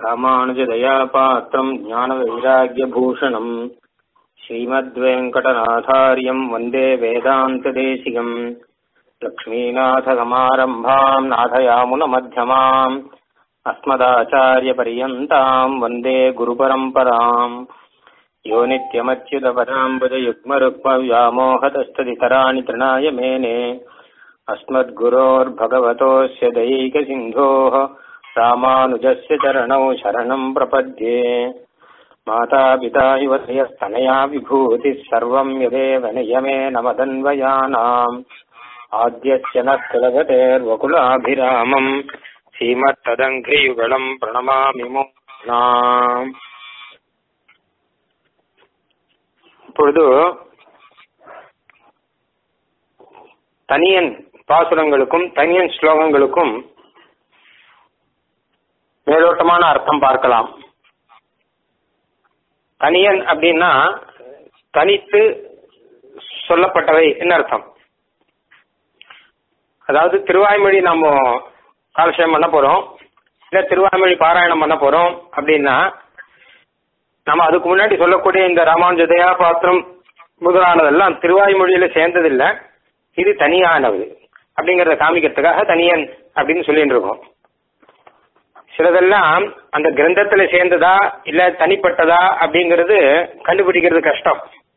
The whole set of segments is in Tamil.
ராமானுஜதயா பாத்திரம் ஞானவைராக்கியபூஷணம் ஸ்ரீமத்வேங்கடநாதாரியம் வந்தே வேதாந்ததேசிகம் லக்ஷ்மீநாதசமாரம்பாம் நாதயாமுனமध्यமாம் अस्मदाचार्यपर्यन्ताम् वन्दे गुरुपरम्पराम् यो नित्यमच्युतपदाम्बुजयुग्मरुक्मव्यामोहतस्तदितराणि तृणाय मेने अस्मद्गुरोर्भगवतोऽस्य दैकसिन्धोः रामानुजस्य चरणौ शरणम् प्रपद्ये मातापिता युवतयस्तनया विभूतिः सर्वम् यदेव नियमेन मदन्वयानाम् आद्यस्य नः कुलगतेर्वकुलाभिरामम् श्रीमत्तदङ्घ्रियुगलम् प्रणमामि நாம் இப்பொழுது தனியன் பாசுரங்களுக்கும் தனியன் ஸ்லோகங்களுக்கும் மேலோட்டமான அர்த்தம் பார்க்கலாம் தனியன் அப்படின்னா தனித்து சொல்லப்பட்டவை என்ன அர்த்தம் அதாவது திருவாய்மொழி நம்ம காலட்சேபம் பண்ண போறோம் இல்ல திருவாய்மொழி பாராயணம் பண்ண போறோம் அப்படின்னா நம்ம அதுக்கு முன்னாடி சொல்லக்கூடிய இந்த ராமானுஜ தயா பாத்திரம் முதலானதெல்லாம் திருவாய்மொழியில சேர்ந்ததில்லை இது தனியானது அப்படிங்கறத காமிக்கிறதுக்காக தனியன் அப்படின்னு சொல்லிட்டு இருக்கோம் சிலதெல்லாம் அந்த கிரந்தத்துல சேர்ந்ததா இல்ல தனிப்பட்டதா அப்படிங்கறது கண்டுபிடிக்கிறது கஷ்டம்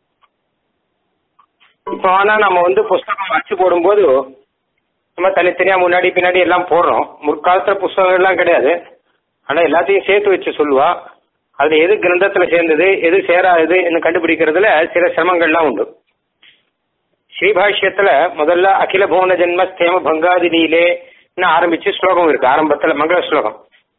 இப்போ ஆனா நம்ம வந்து புஸ்தகம் அச்சு போடும்போது நம்ம தனித்தனியா முன்னாடி பின்னாடி எல்லாம் போடுறோம் முற்காலத்துல புஸ்தகம் எல்லாம் கிடையாது ஆனா எல்லாத்தையும் சேர்த்து வச்சு சொல்லுவா அதுல எது கிரந்தத்துல சேர்ந்தது எது சேராதது என்று கண்டுபிடிக்கிறதுல சில சிரமங்கள்லாம் உண்டு ஸ்ரீபாஷ்யத்துல முதல்ல அகில புவன ஜென்ம ஸ்தேம பங்காதினியிலே ஆரம்பிச்சு ஸ்லோகம் இருக்கு ஆரம்பத்துல மங்கள ஸ்லோகம்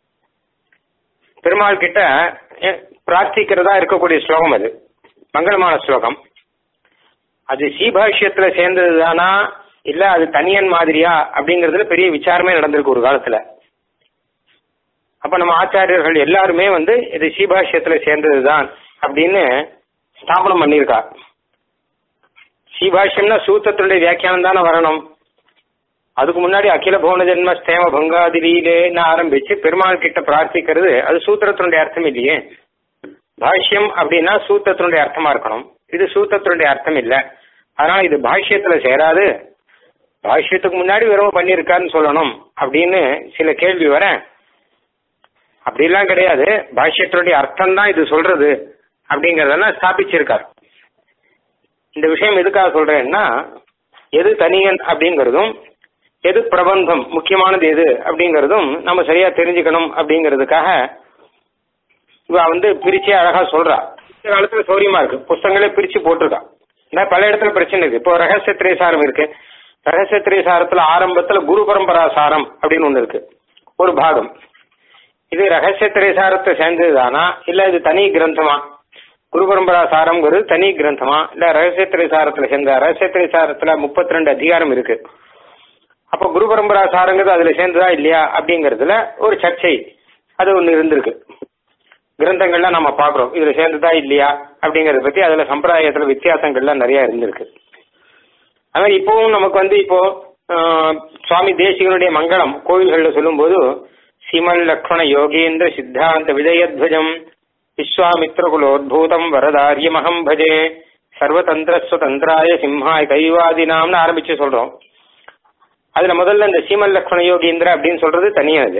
பெருமாள் கிட்ட பிரார்த்திக்கிறதா இருக்கக்கூடிய ஸ்லோகம் அது மங்களமான ஸ்லோகம் அது ஸ்ரீபாஷ்யத்துல சேர்ந்தது தானா இல்ல அது தனியன் மாதிரியா அப்படிங்கறதுல பெரிய விசாரமே நடந்திருக்கு ஒரு காலத்துல அப்ப நம்ம ஆச்சாரியர்கள் எல்லாருமே வந்து இது ஸ்ரீபாஷ்யத்துல சேர்ந்ததுதான் அப்படின்னு ஸ்தாபனம் பண்ணியிருக்கா ஸ்ரீபாஷ்யம்னா சூத்திரத்தினுடைய வியாக்கியானம் தானே வரணும் அதுக்கு முன்னாடி அகில புவன ஜென்ம ஸ்தேம பங்காதிரியிலேன்னு ஆரம்பிச்சு பெருமாள் கிட்ட பிரார்த்திக்கிறது அது சூத்திரத்தினுடைய அர்த்தம் இல்லையே பாஷ்யம் அப்படின்னா சூத்திரத்தினுடைய அர்த்தமா இருக்கணும் இது சூத்திரத்தினுடைய அர்த்தம் இல்லை அதனால இது பாஷ்யத்துல சேராது பாஷ்யத்துக்கு முன்னாடி வெறும் பண்ணியிருக்காருன்னு சொல்லணும் அப்படின்னு சில கேள்வி வர அப்படிலாம் கிடையாது பாஷ்யத்தினுடைய அர்த்தம் தான் இது சொல்றது அப்படிங்கறதெல்லாம் ஸ்தாபிச்சிருக்கார் இந்த விஷயம் எதுக்காக சொல்றேன்னா எது தனியன் அப்படிங்கறதும் எது பிரபந்தம் முக்கியமானது எது அப்படிங்கறதும் நம்ம சரியா தெரிஞ்சுக்கணும் அப்படிங்கிறதுக்காக இவ வந்து பிரிச்சு அழகா சொல்றா இந்த காலத்துல சௌரியமா இருக்கு புஸ்தகங்களே பிரிச்சு போட்டிருக்கா பல இடத்துல பிரச்சனை இருக்கு இப்போ ரகசிய திரைசாரம் இருக்கு ரகசிய திரைசாரத்துல ஆரம்பத்துல குரு பரம்பரா சாரம் அப்படின்னு ஒண்ணு இருக்கு ஒரு பாகம் இது ரகசிய திரைசாரத்தை சேர்ந்ததுதானா இல்ல இது தனி கிரந்தமா குரு பரம்பரா சாரம்ங்கிறது தனி கிரந்தமா இல்ல ரகசிய திரைசாரத்துல சேர்ந்த ரகசிய திரைசாரத்துல முப்பத்தி ரெண்டு அதிகாரம் இருக்கு அப்ப குரு பரம்பரா சாரங்கிறது அதுல சேர்ந்ததா இல்லையா அப்படிங்கறதுல ஒரு சர்ச்சை அது ஒண்ணு இருந்திருக்கு கிரந்தங்கள்லாம் நம்ம பாக்குறோம் இதுல சேர்ந்ததா இல்லையா அப்படிங்கறத பத்தி அதுல சம்பிரதாயத்துல வித்தியாசங்கள்லாம் நிறைய இருந்திருக்கு அது மாதிரி இப்பவும் நமக்கு வந்து இப்போ சுவாமி தேசிகனுடைய மங்களம் கோவில்கள்ல சொல்லும்போது சிமல் லக்ஷ்மண யோகேந்திர சித்தாந்த விஜயத்வஜம் விஸ்வாமித்ர குலோத்பூதம் வரதாரியமகம் பஜே சர்வதந்திர சுதந்திராய சிம்ஹாய் கைவாதினாம்னு ஆரம்பிச்சு சொல்றோம் அதுல முதல்ல இந்த சீமல் லக்ஷ்மண யோகீந்திர அப்படின்னு சொல்றது தனியாது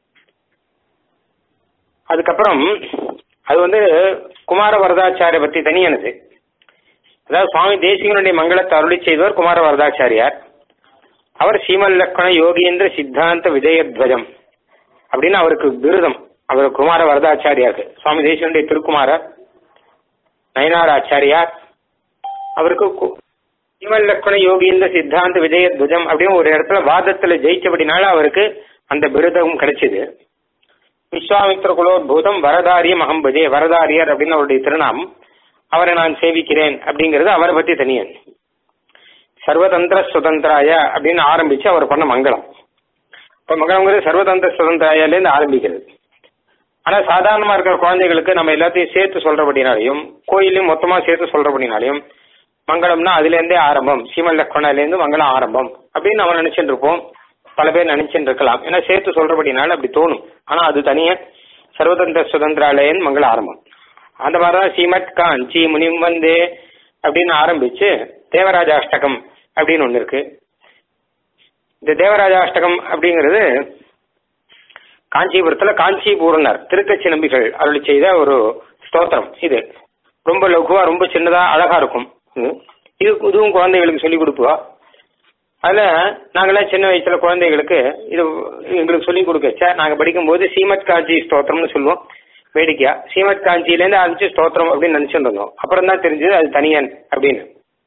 அதுக்கப்புறம் அது வந்து குமார வரதாச்சாரிய பத்தி தனியானது அதாவது சுவாமி தேசிகனுடைய மங்களத்தை அருளி செய்தவர் குமார வரதாச்சாரியார் அவர் சீமல் லக்ஷ்மண யோகீந்திர சித்தாந்த விஜயத்வஜம் அப்படின்னு அவருக்கு விருதம் அவர் குமார வரதாச்சாரியாருக்கு சுவாமி தேசிகனுடைய திருக்குமாரர் நயனார் ஆச்சாரியார் அவருக்கு சீமல் லக்ஷ்மண யோகீந்திர சித்தாந்த விஜயத்வஜம் அப்படின்னு ஒரு இடத்துல வாதத்துல ஜெயிச்சபடினால அவருக்கு அந்த விருதம் கிடைச்சது விஸ்வாமித்ர குலோத்பூதம் வரதாரியம் அகம்பஜே வரதாரியர் அப்படின்னு அவருடைய திருநாமம் அவரை நான் சேவிக்கிறேன் அப்படிங்கிறது அவரை பத்தி தனியன் சர்வதந்திர சுதந்திராய அப்படின்னு ஆரம்பிச்சு அவர் பண்ண மங்களம் இப்ப மங்களம்ங்கிறது சர்வதந்திர சுதந்திராயிலேருந்து ஆரம்பிக்கிறது ஆனா சாதாரணமா இருக்கிற குழந்தைகளுக்கு நம்ம எல்லாத்தையும் சேர்த்து சொல்றபடினாலையும் கோயிலையும் மொத்தமா சேர்த்து சொல்றபடினாலையும் மங்களம்னா அதுல இருந்தே ஆரம்பம் சீமல் லக்ஷ்மணால இருந்து மங்களம் ஆரம்பம் அப்படின்னு நம்ம நினைச்சிட்டு இருப்போம் பல பேர் நினைச்சுட்டு இருக்கலாம் ஏன்னா சேர்த்து சொல்றபடினால அப்படி தோணும் ஆனா அது தனியா சர்வதந்திர சுதந்திராலயன் மங்கள ஆரம்பம் அந்த மாதிரிதான் ஸ்ரீமத் காஞ்சி முனிம் வந்தே அப்படின்னு ஆரம்பிச்சு தேவராஜாஷ்டகம் அப்படின்னு ஒன்று இருக்கு இந்த தேவராஜாஷ்டகம் அப்படிங்கிறது காஞ்சிபுரத்துல காஞ்சிபூர்ணர் திருக்கச்சி நம்பிகள் அருளி செய்த ஒரு ஸ்தோத்திரம் இது ரொம்ப லகுவா ரொம்ப சின்னதா அழகா இருக்கும் இது இது இதுவும் குழந்தைகளுக்கு சொல்லி கொடுப்போம் அதுல நாங்களாம் சின்ன வயசுல குழந்தைகளுக்கு இது எங்களுக்கு சொல்லி கொடுக்கச்ச நாங்க படிக்கும்போது சீமத் காஞ்சி ஸ்தோத்திரம்னு சொல்லுவோம் வேடிக்கையா சீமத் காஞ்சியிலேருந்து ஆரம்பிச்சு ஸ்தோத்திரம் அப்படின்னு நினைச்சுட்டு இருந்தோம் அப்புறம் தான் தெரிஞ்சது அது தனியன் அப்படின்னு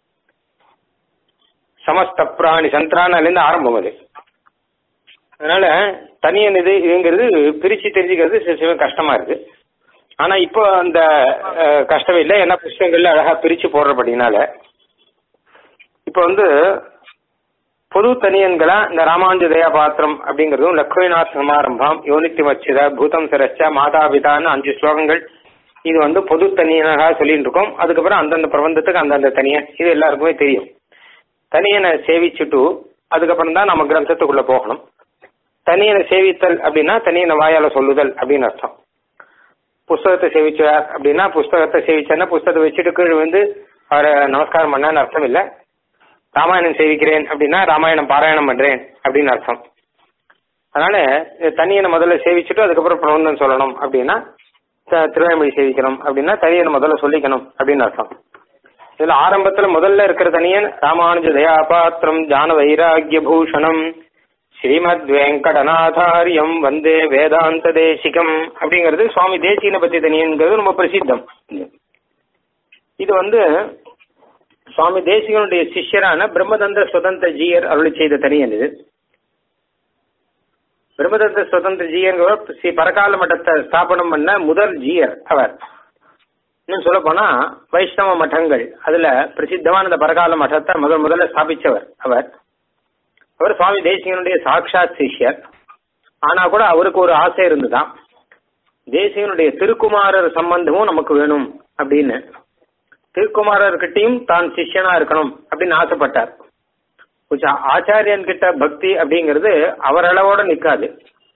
சமஸ்த பிராணி சந்திரானிலேருந்து ஆரம்பம் அது அதனால தனியன் இது இதுங்கிறது பிரிச்சு தெரிஞ்சுக்கிறது சில சில கஷ்டமா இருக்கு ஆனா இப்போ அந்த அஹ், கஷ்டம் இல்லை ஏன்னா புஸ்தகங்கள்ல அழகா பிரிச்சு போடுறபடினால இப்போ வந்து பொது தனியன்களா இந்த ராமானுஜ தயா பாத்திரம் அப்படிங்கிறதும் லக்ஷ்மிநாத் சமாரம்பம் யோனித்தி வச்சித பூதம் சிரச்ச மாதாபிதான்னு அஞ்சு ஸ்லோகங்கள் இது வந்து பொது தனியனாக சொல்லிட்டு இருக்கோம் அதுக்கப்புறம் அந்தந்த பிரபந்தத்துக்கு அந்தந்த தனியன் இது எல்லாருக்குமே தெரியும் தனியனை சேவிச்சுட்டு அதுக்கப்புறம் தான் நம்ம கிரந்தத்துக்குள்ள போகணும் தனியனை சேவித்தல் அப்படின்னா தனியனை வாயால சொல்லுதல் அப்படின்னு அர்த்தம் புஸ்தகத்தை சேவிச்சார் அப்படின்னா புஸ்தகத்தை சேவிச்சார்னா புஸ்தகத்தை வச்சுட்டு கீழே வந்து அவரை நமஸ்காரம் பண்ணான்னு அர்த்தம் இல்லை ராமாயணம் சேவிக்கிறேன் அப்படின்னா ராமாயணம் பாராயணம் பண்றேன் அப்படின்னு அர்த்தம் அதனால இந்த தனியனை முதல்ல சேவிச்சுட்டு அதுக்கப்புறம் பிரபந்தம் சொல்லணும் அப்படின்னா த- திருவாய்மொழி சேவிக்கணும் அப்படின்னா தனியனை முதல்ல சொல்லிக்கணும் அப்படின்னு அர்த்தம் இதுல ஆரம்பத்துல முதல்ல இருக்கிற தனியன் ராமானுஜ தயாபாத்திரம் ஜான வைராகிய பூஷணம் ஸ்ரீமத் வெங்கடநாதாரியம் வந்தே வேதாந்த தேசிகம் அப்படிங்கிறது சுவாமி தேசிகனை பத்தி தனியன்கிறது ரொம்ப பிரசித்தம் இது வந்து சுவாமி தேசிகனுடைய சிஷ்யரான பிரம்மதந்திர சுதந்திர ஜீயர் அருளி செய்த தனியன் இது பிரம்மதந்திர சுதந்திர ஜீயர்ங்கிறவர் ஸ்ரீ பரகால மட்டத்தை ஸ்தாபனம் பண்ண முதல் ஜீயர் அவர் இன்னும் சொல்ல போனா வைஷ்ணவ மட்டங்கள் அதுல பிரசித்தமான இந்த பரகால மட்டத்தை முதல் முதல்ல ஸ்தாபிச்சவர் அவர் அவர் சுவாமி தேசிகனுடைய சாட்சாத் சிஷ்யர் ஆனா கூட அவருக்கு ஒரு ஆசை இருந்துதான் தேசிகனுடைய திருக்குமாரர் சம்பந்தமும் நமக்கு வேணும் அப்படின்னு திருக்குமாரர்கிட்டயும் தான் சிஷ்யனா இருக்கணும் அப்படின்னு ஆசைப்பட்டார் கொஞ்சம் ஆச்சாரியன் கிட்ட பக்தி அப்படிங்கிறது அவர் அளவோட நிக்காது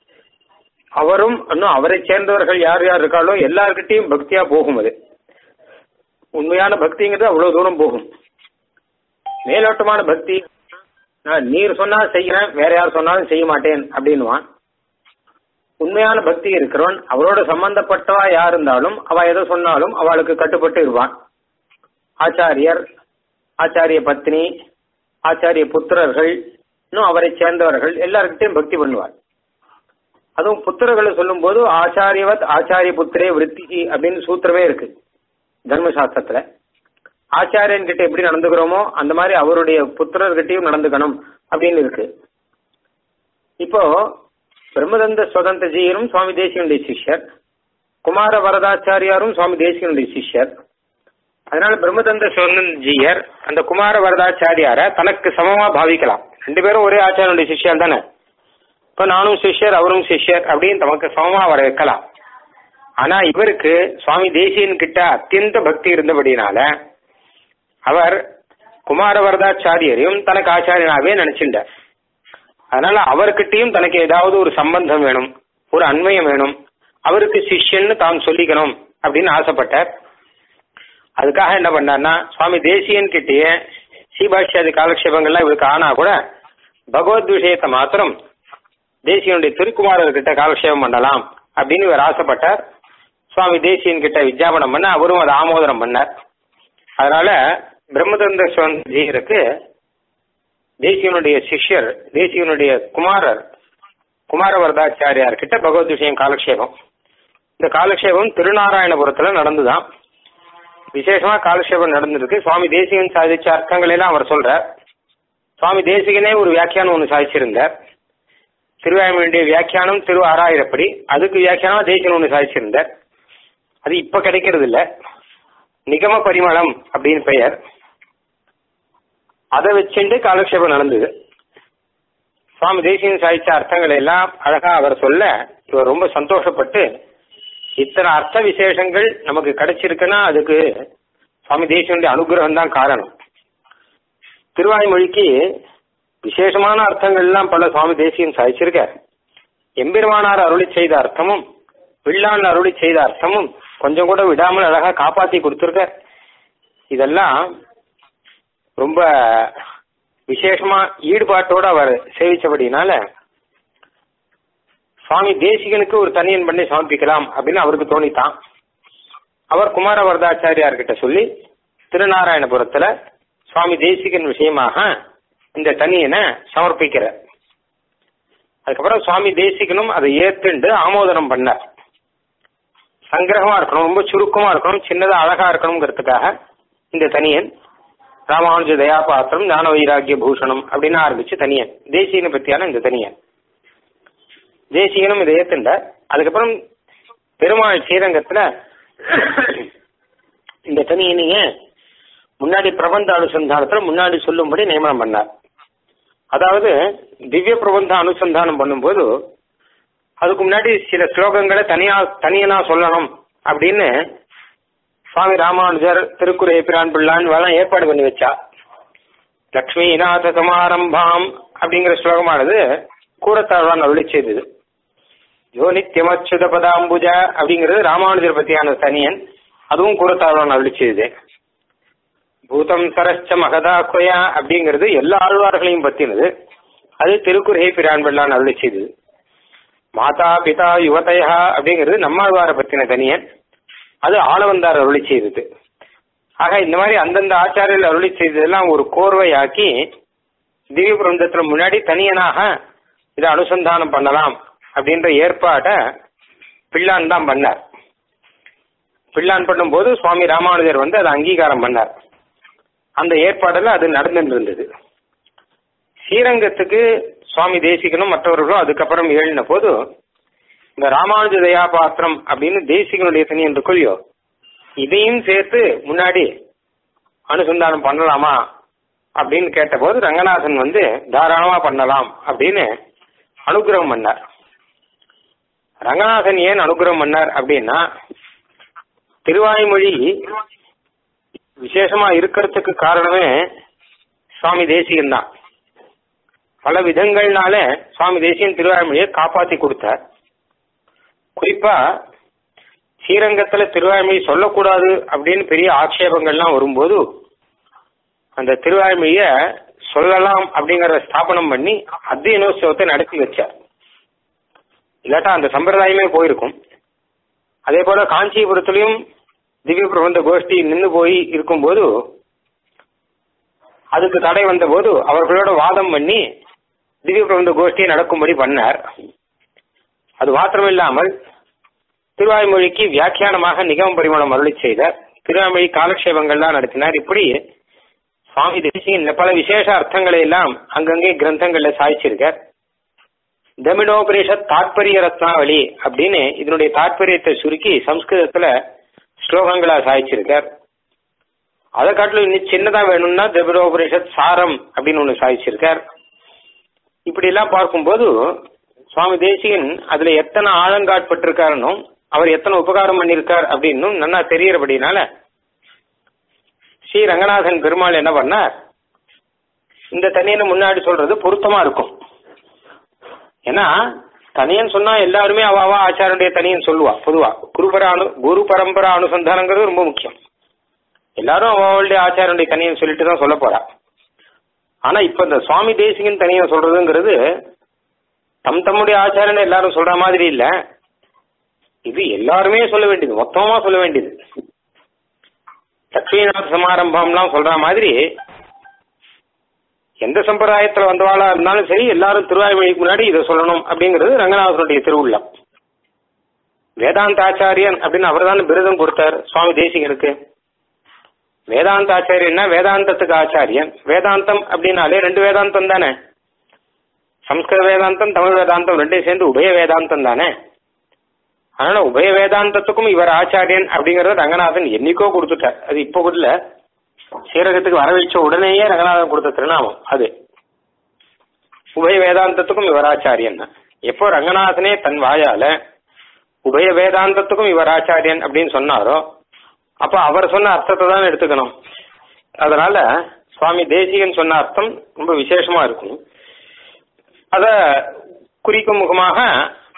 அவரும் இன்னும் அவரை சேர்ந்தவர்கள் யார் யார் இருக்காளோ எல்லார்கிட்டயும் பக்தியா போகும் அது உண்மையான பக்திங்கிறது அவ்வளவு தூரம் போகும் மேலோட்டமான பக்தி நான் நீர் சொன்னா செய்யறேன் வேற யார் சொன்னாலும் செய்ய மாட்டேன் அப்படின்னுவான் உண்மையான பக்தி இருக்கிறவன் அவரோட சம்பந்தப்பட்டவா யார் இருந்தாலும் அவ எதை சொன்னாலும் அவளுக்கு கட்டுப்பட்டு இருவான் ஆச்சாரியர் ஆச்சாரிய பத்னி ஆச்சாரிய புத்திரர்கள் இன்னும் அவரை சேர்ந்தவர்கள் எல்லார்கிட்டையும் பக்தி பண்ணுவார் அதுவும் புத்திரர்களை சொல்லும்போது ஆச்சாரியவத் ஆச்சாரிய புத்திரே விருத்தி அப்படின்னு சூத்திரமே இருக்கு தர்மசாஸ்திரத்துல ஆச்சாரியன் கிட்ட எப்படி நடந்துக்கிறோமோ அந்த மாதிரி அவருடைய புத்திரர்கிட்டயும் நடந்துக்கணும் அப்படின்னு இருக்கு இப்போ பிரம்மதந்த சுதந்திர ஜீயரும் சுவாமி தேசிகனுடைய சிஷ்யர் குமார வரதாச்சாரியாரும் சுவாமி தேசிகனுடைய சிஷ்யர் அதனால பிரம்மதந்த சுதந்திர ஜீயர் அந்த குமார வரதாச்சாரியார தனக்கு சமமா பாவிக்கலாம் ரெண்டு பேரும் ஒரே ஆச்சாரியனுடைய சிஷ்யர் தானே இப்ப நானும் சிஷ்யர் அவரும் சிஷ்யர் அப்படின்னு தமக்கு சமமா வர வைக்கலாம் ஆனா இவருக்கு சுவாமி தேசியன் கிட்ட அத்தியந்த பக்தி இருந்தபடினால அவர் குமாரவரதாச்சாரியரையும் தனக்கு ஆச்சாரியனாவே நினைச்சுட்டார் அதனால அவர்கிட்டயும் தனக்கு ஏதாவது ஒரு சம்பந்தம் வேணும் ஒரு அன்வயம் வேணும் அவருக்கு சிஷ்யன்னு தான் சொல்லிக்கணும் அப்படின்னு ஆசைப்பட்டார் அதுக்காக என்ன பண்ணார்னா சுவாமி தேசியன் கிட்டேயே ஸ்ரீபாஷ்யாதி காலக்ஷேபங்கள்லாம் இவருக்கு ஆனா கூட பகவத் விஷயத்தை மாத்திரம் தேசியனுடைய திருக்குமாரர் கிட்ட காலக்ஷேபம் பண்ணலாம் அப்படின்னு இவர் ஆசைப்பட்டார் சுவாமி தேசியன் கிட்ட விஜாபனம் பண்ண அவரும் அதை ஆமோதனம் பண்ணார் அதனால பிரம்மதந்திர சுவந்தீருக்கு தேசியனுடைய சிஷ்யர் தேசியனுடைய குமாரர் குமாரவரதாச்சாரியார் கிட்ட பகவத் விஷயம் காலக்ஷேபம் இந்த காலக்ஷேபம் திருநாராயணபுரத்துல நடந்துதான் விசேஷமா காலக்ஷேபம் நடந்திருக்கு சுவாமி தேசிகன் சாதிச்ச அர்த்தங்கள் எல்லாம் அவர் சொல்றார் சுவாமி தேசிகனே ஒரு வியாக்கியானம் ஒன்று சாதிச்சிருந்தார் திருவாய்மொழியுடைய வியாக்கியானம் திரு ஆறாயிரப்படி அதுக்கு வியாக்கியானம் தேசிகன் ஒன்று சாதிச்சிருந்தார் அது இப்ப கிடைக்கிறது இல்ல நிகம பரிமளம் அப்படின்னு பெயர் அதை வச்சுட்டு காலக்ஷேபம் நடந்தது சுவாமி தேசிகன் சாதிச்ச அர்த்தங்கள் எல்லாம் அழகா அவர் சொல்ல இவர் ரொம்ப சந்தோஷப்பட்டு இத்தனை அர்த்த விசேஷங்கள் நமக்கு கிடைச்சிருக்குன்னா அதுக்கு சுவாமி தேசியனுடைய அனுகிரகம் தான் காரணம் திருவாய்மொழிக்கு விசேஷமான அர்த்தங்கள் எல்லாம் பல சுவாமி தேசியன் சாதிச்சிருக்கார் எம்பெருமானார் அருளி செய்த அர்த்தமும் பிள்ளான் அருளி செய்த அர்த்தமும் கொஞ்சம் கூட விடாமல் அழகா காப்பாத்தி கொடுத்துருக்க இதெல்லாம் ரொம்ப விசேஷமா ஈடுபாட்டோட அவர் சேவிச்சபடினால சுவாமி தேசிகனுக்கு ஒரு தனியன் பண்ணி சமர்ப்பிக்கலாம் அப்படின்னு அவருக்கு தோணித்தான் அவர் குமார வரதாச்சாரியார் கிட்ட சொல்லி திருநாராயணபுரத்துல சுவாமி தேசிகன் விஷயமாக இந்த தனியனை சமர்ப்பிக்கிறார் அதுக்கப்புறம் சுவாமி தேசிகனும் அதை ஏத்துண்டு ஆமோதனம் பண்ணார் சங்கிரகமா இருக்கணும் ரொம்ப சுருக்கமா இருக்கணும் சின்னதா அழகா இருக்கணுங்கிறதுக்காக இந்த தனியன் ராமானுஜ தயாபாத்திரம் ஞான வைராகிய பூஷணம் அப்படின்னு ஆரம்பிச்சு தனியன் தேசியனை பத்தியான இந்த தனியன் தேசியனும் இதை ஏத்துண்ட அதுக்கப்புறம் பெருமாள் ஸ்ரீரங்கத்துல இந்த தனியனைய முன்னாடி பிரபந்த அனுசந்தானத்துல முன்னாடி சொல்லும்படி நியமனம் பண்ணார் அதாவது திவ்ய பிரபந்த அனுசந்தானம் பண்ணும்போது அதுக்கு முன்னாடி சில ஸ்லோகங்களை தனியா தனியனா சொல்லணும் அப்படின்னு சுவாமி ராமானுஜர் திருக்குறை பிரான் பிள்ளான் எல்லாம் ஏற்பாடு பண்ணி வச்சா லக்ஷ்மிநாத சமாரம்பாம் அப்படிங்கிற ஸ்லோகமானது கூறத்தாழ்வான் அருளி செய்தது யோ நித்தியமச்சுத பதாம்புஜ அப்படிங்கிறது ராமானுஜர் பத்தியான தனியன் அதுவும் கூறத்தாழ்வான் அருளி செய்தது பூதம் சரஸ்ச மகதாக்குயா அப்படிங்கிறது எல்லா ஆழ்வார்களையும் பத்தினது அது திருக்குறை பிரான் பிள்ளான் அருளி செய்தது மாதா பிதா யுவதையா அப்படிங்கிறது நம்மாழ்வார பத்தின தனியன் அது ஆளவந்தார் அருளி செய்தது ஆக இந்த மாதிரி அந்தந்த ஆச்சாரியர்கள் அருளி செய்ததெல்லாம் ஒரு கோர்வையாக்கி திவ்ய பிரபந்தத்துல முன்னாடி தனியனாக இதை அனுசந்தானம் பண்ணலாம் அப்படின்ற ஏற்பாட்டை பிள்ளான் தான் பண்ணார் பிள்ளான் பண்ணும்போது சுவாமி ராமானுஜர் வந்து அதை அங்கீகாரம் பண்ணார் அந்த ஏற்பாடுல அது நடந்துட்டு இருந்தது ஸ்ரீரங்கத்துக்கு சுவாமி தேசிகனும் மற்றவர்களும் அதுக்கப்புறம் எழுதின போது இந்த ராமானுஜ தயா பாத்திரம் அப்படின்னு தேசிகனுடைய தனி என்று கொள்ளியோ இதையும் சேர்த்து முன்னாடி அனுசந்தானம் பண்ணலாமா அப்படின்னு கேட்டபோது ரங்கநாதன் வந்து தாராளமா பண்ணலாம் அப்படின்னு அனுகிரகம் பண்ணார் ரங்கநாதன் ஏன் அனுகிரகம் பண்ணார் அப்படின்னா திருவாய்மொழி விசேஷமா இருக்கிறதுக்கு காரணமே சுவாமி தேசிகன் தான் பல விதங்கள்னால சுவாமி தேசியன் திருவாய்மொழியை காப்பாத்தி கொடுத்தார் குறிப்பா ஸ்ரீரங்கத்துல திருவாய்மொழி சொல்லக்கூடாது அப்படின்னு பெரிய ஆட்சேபங்கள்லாம் வரும்போது அந்த திருவாய்மொழிய சொல்லலாம் அப்படிங்கறத ஸ்தாபனம் பண்ணி அத்தியனோத்சவத்தை நடத்தி வச்சார் இல்லாட்டா அந்த சம்பிரதாயமே போயிருக்கும் அதே போல காஞ்சிபுரத்திலையும் திவ்ய பிரபந்த கோஷ்டி நின்று போய் இருக்கும்போது அதுக்கு தடை வந்த போது அவர்களோட வாதம் பண்ணி திவ்ய பிரபந்த கோஷ்டியை நடக்கும்படி பண்ணார் அது மாத்திரமில்லாமல் திருவாய்மொழிக்கு வியாக்கியானமாக நிகம பரிமாணம் அருளி செய்தார் திருவாய்மொழி காலக்ஷேபங்கள்லாம் நடத்தினார் இப்படி சுவாமி தேசிகன் பல விசேஷ அர்த்தங்களை எல்லாம் அங்கங்கே கிரந்தங்கள்ல சாய்ச்சிருக்கார் தமிழோபரிஷத் தாற்பரிய ரத்னாவளி அப்படின்னு இதனுடைய தாற்பயத்தை சுருக்கி சம்ஸ்கிருதத்துல ஸ்லோகங்களா சாய்ச்சிருக்கார் அதை காட்டிலும் இன்னும் சின்னதா வேணும்னா திபரோபரிஷத் சாரம் அப்படின்னு ஒண்ணு சாதிச்சிருக்கார் இப்படி எல்லாம் பார்க்கும்போது சுவாமி தேசிகன் அதுல எத்தனை ஆழங்காட்பட்டிருக்காருன்னும் அவர் எத்தனை உபகாரம் பண்ணியிருக்கார் அப்படின்னும் நல்லா தெரியறபடினால ஸ்ரீ ரங்கநாதன் பெருமாள் என்ன பண்ணார் இந்த தனியனை முன்னாடி சொல்றது பொருத்தமா இருக்கும் ஏன்னா தனியன் சொன்னா எல்லாருமே அவாவா ஆச்சாரனுடைய தனியன் சொல்லுவா பொதுவா குருபர அனு குரு பரம்பரா அனுசந்தானங்கிறது ரொம்ப முக்கியம் எல்லாரும் அவளுடைய ஆச்சாரனுடைய தனியன் சொல்லிட்டு தான் சொல்ல போறா ஆனா இப்ப இந்த சுவாமி தேசிகன் தனியன் சொல்றதுங்கிறது தம் தம்முடைய ஆச்சாரனை எல்லாரும் சொல்ற மாதிரி இல்ல இது எல்லாருமே சொல்ல வேண்டியது மொத்தமா சொல்ல வேண்டியது லட்சுமிநாத சமாரம்பம்லாம் சொல்ற மாதிரி எந்த சம்பிரதாயத்துல வந்தவாளா இருந்தாலும் சரி எல்லாரும் திருவாய்மொழிக்கு முன்னாடி இதை சொல்லணும் அப்படிங்கிறது ரங்கநாதனுடைய திருவுள்ளம் வேதாந்த ஆச்சாரியன் அப்படின்னு அவர் தான் விருதம் கொடுத்தார் சுவாமி தேசிகனுக்கு வேதாந்த ஆச்சாரியன்னா வேதாந்தத்துக்கு ஆச்சாரியன் வேதாந்தம் அப்படின்னாலே ரெண்டு வேதாந்தம் தானே சம்ஸ்கிருத வேதாந்தம் தமிழ் வேதாந்தம் ரெண்டையும் சேர்ந்து உபய வேதாந்தம் தானே அதனால உபய வேதாந்தத்துக்கும் இவர் ஆச்சாரியன் அப்படிங்கறத ரங்கநாதன் என்னைக்கோ கொடுத்துட்டார் அது இப்போ கூட சீரகத்துக்கு வரவழைச்ச உடனேயே ரங்கநாதன் கொடுத்த திருநாமம் அது உபய வேதாந்தத்துக்கும் இவர் ஆச்சாரியன் எப்போ ரங்கநாதனே தன் வாயால உபய வேதாந்தத்துக்கும் இவர் ஆச்சாரியன் அப்படின்னு சொன்னாரோ அப்ப அவர் சொன்ன அர்த்தத்தை தான் எடுத்துக்கணும் அதனால சுவாமி தேசிகன் சொன்ன அர்த்தம் ரொம்ப விசேஷமா இருக்கும் அத குறிக்கும் முகமாக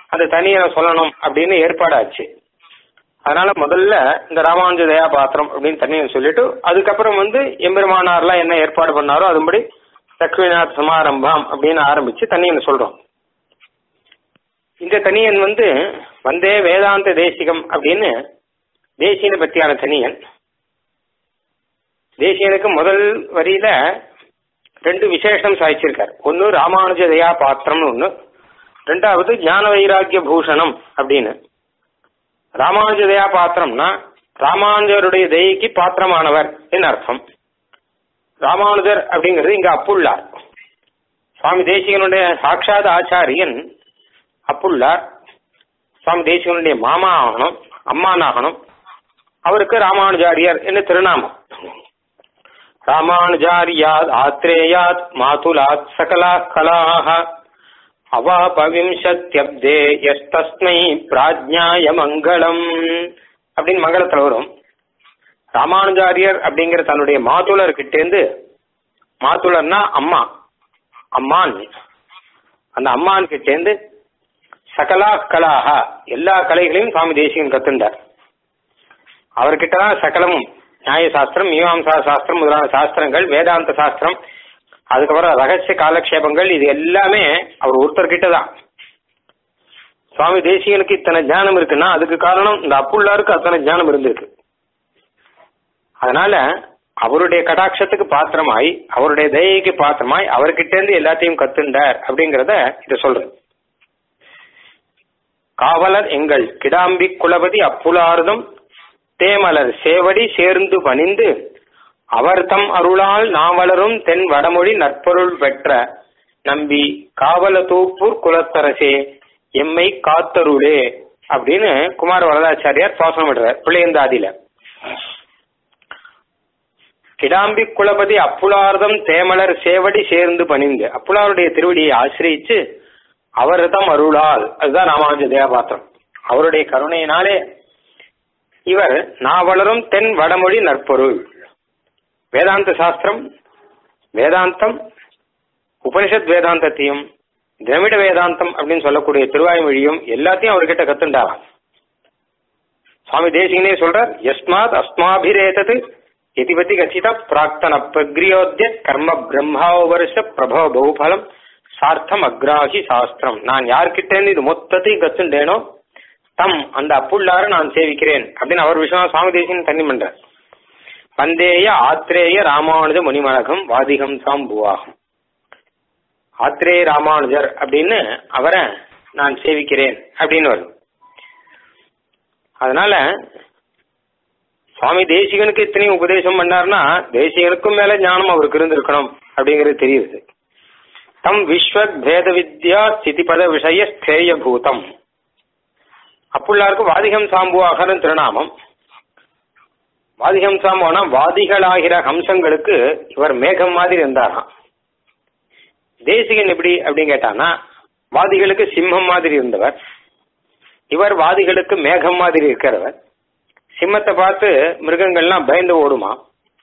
அந்த தனியை சொல்லணும் அப்படின்னு ஏற்பாடாச்சு அதனால முதல்ல இந்த ராமானுஜ தயா பாத்திரம் அப்படின்னு தனியை சொல்லிட்டு அதுக்கப்புறம் வந்து எம்பெருமானார்லாம் என்ன ஏற்பாடு பண்ணாரோ அதுபடி லக்ஷ்மிநாத் சமாரம்பம் அப்படின்னு ஆரம்பிச்சு தனியன் சொல்றோம் இந்த தனியன் வந்து வந்தே வேதாந்த தேசிகம் அப்படின்னு தேசியனை பத்தியான தனியன் தேசியனுக்கு முதல் வரியில ரெண்டு விசேஷம் சாய்ச்சிருக்கார் ஒன்னு ராமானுஜ தயா பாத்திரம்னு ஒன்னு ரெண்டாவது ஞான வைராக்கிய பூஷணம் அப்படின்னு ராமானுஜ தயா பாத்திரம்னா ராமானுஜருடைய தயைக்கு பாத்திரமானவர் என்று அர்த்தம் ராமானுஜர் அப்படிங்கிறது இங்க அப்புள்ளார் சுவாமி தேசிகனுடைய சாட்சாத் ஆச்சாரியன் அப்புள்ளார் சுவாமி தேசிகனுடைய மாமா ஆகணும் அம்மானாகணும் அவருக்கு ராமானுஜாரியர் என்று திருநாமம் ராமானுஜாரியாத் ஆத்ரேயாத் மாதுலாத் சகலா கலாக அவாபவிம்சத்யப்தே எஸ்தஸ்மை பிராஜ்ஞாய மங்களம் அப்படின்னு மங்களத்துல வரும் ராமானுஜாரியர் அப்படிங்கிற தன்னுடைய மாதுளர் கிட்டேந்து மாதுளர்னா அம்மா அம்மான் அந்த அம்மான் கிட்டேந்து சகலா கலாக எல்லா கலைகளையும் சுவாமி தேசிகன் கத்துண்டார் அவர்கிட்ட தான் சகலமும் நியாய சாஸ்திரம் மீமாம்சா சாஸ்திரம் முதலான சாஸ்திரங்கள் வேதாந்த சாஸ்திரம் அதுக்கப்புறம் ரகசிய காலக்ஷேபங்கள் இது எல்லாமே அவர் ஒருத்தர்கிட்ட தான் சுவாமி தேசிகனுக்கு இத்தனை ஞானம் இருக்குன்னா அதுக்கு காரணம் இந்த அப்புள்ளாருக்கு அத்தனை ஞானம் இருந்திருக்கு அதனால அவருடைய கடாட்சத்துக்கு பாத்திரமாய் அவருடைய தயைக்கு பாத்திரமாய் அவர்கிட்ட இருந்து எல்லாத்தையும் கத்துண்டார் அப்படிங்கறத இத சொல்றேன் காவலர் எங்கள் கிடாம்பி குலபதி அப்புலார்தம் தேமலர் சேவடி சேர்ந்து பணிந்து அவர் தம் அருளால் நாவலரும் தென் வடமொழி நற்பொருள் பெற்ற நம்பி காவல தூப்பூர் குலத்தரசே எம்மை காத்தருளே அப்படின்னு குமார வரதாச்சாரியார் சுவாசனம் விடுறார் பிள்ளையந்தாதியில கிடாம்பி குலபதி அப்புலார்தம் தேமலர் சேவடி சேர்ந்து பணிந்து அப்புலாருடைய திருவடியை ஆசிரியிச்சு அவர் தம் அருளால் அதுதான் ராமானுஜ தேவபாத்திரம் அவருடைய கருணையினாலே இவர் நாவலரும் தென் வடமொழி நற்பொருள் வேதாந்த சாஸ்திரம் வேதாந்தம் உபனிஷத் வேதாந்தத்தையும் திரமிட வேதாந்தம் அப்படின்னு சொல்லக்கூடிய திருவாய்மொழியும் எல்லாத்தையும் அவர்கிட்ட கத்துண்டாராம் சுவாமி தேசிகனே சொல்றார் யஸ்மாத் அஸ்மாபிரேதது எதிபதி கச்சித பிராக்தன பிரக்ரியோத்திய கர்ம பிரம்மாவருஷ பிரபவ பகுபலம் சார்த்தம் அக்ராஹி சாஸ்திரம் நான் யார்கிட்ட இருந்து இது மொத்தத்தையும் கத்துண்டேனோ தம் அந்த அப்புள்ளார நான் சேவிக்கிறேன் அப்படின்னு அவர் விஷயம் சுவாமி தேசிகன் தண்ணி பண்றார் வந்தேய ஆத்ரேய ராமானுஜ முனிமலகம் வாதிகம் சாம்புவாகும் ஆத்ரேய ராமானுஜர் அப்படின்னு அவரை நான் சேவிக்கிறேன் அப்படின்னு வரும் அதனால சுவாமி தேசிகனுக்கு இத்தனையும் உபதேசம் பண்ணார்னா தேசிகனுக்கும் மேல ஞானம் அவருக்கு இருந்திருக்கணும் அப்படிங்கிறது தெரியுது தம் விஸ்வத் பேத வித்யா ஸ்திதிபத விஷய ஸ்தேய பூதம் அப்புள்ளாருக்கு வாதிகம் சாம்புவாகனு திருநாமம் வாதிகம் சாம்புவானா வாதிகளாகிற ஹம்சங்களுக்கு இவர் மேகம் மாதிரி இருந்தாராம் தேசிகன் எப்படி அப்படின்னு கேட்டானா வாதிகளுக்கு சிம்மம் மாதிரி இருந்தவர் இவர் வாதிகளுக்கு மேகம் மாதிரி இருக்கிறவர் சிம்மத்தை பார்த்து மிருகங்கள்லாம் பயந்து ஓடுமா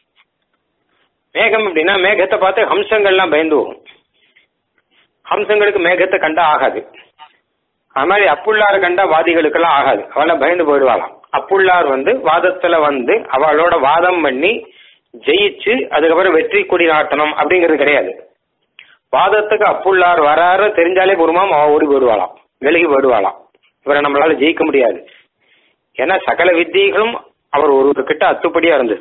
மேகம் அப்படின்னா மேகத்தை பார்த்து ஹம்சங்கள்லாம் பயந்து ஓடும் ஹம்சங்களுக்கு மேகத்தை கண்டா ஆகாது அது மாதிரி அப்புள்ளார் கண்டா வாதிகளுக்கெல்லாம் ஆகாது அவளை பயந்து போயிடுவாளாம் அப்புள்ளார் வந்து வாதத்துல வந்து அவளோட வாதம் பண்ணி ஜெயிச்சு அதுக்கப்புறம் வெற்றி கொடி நாட்டணும் அப்படிங்கிறது கிடையாது வாதத்துக்கு அப்புள்ளார் வராரு தெரிஞ்சாலே போருமாம் அவ ஓடி போயிடுவாளாம் விலகி போயிடுவாளாம் இவரை நம்மளால ஜெயிக்க முடியாது ஏன்னா சகல வித்தியைகளும் அவர் ஒருவர்கிட்ட அத்துப்படியா இருந்தது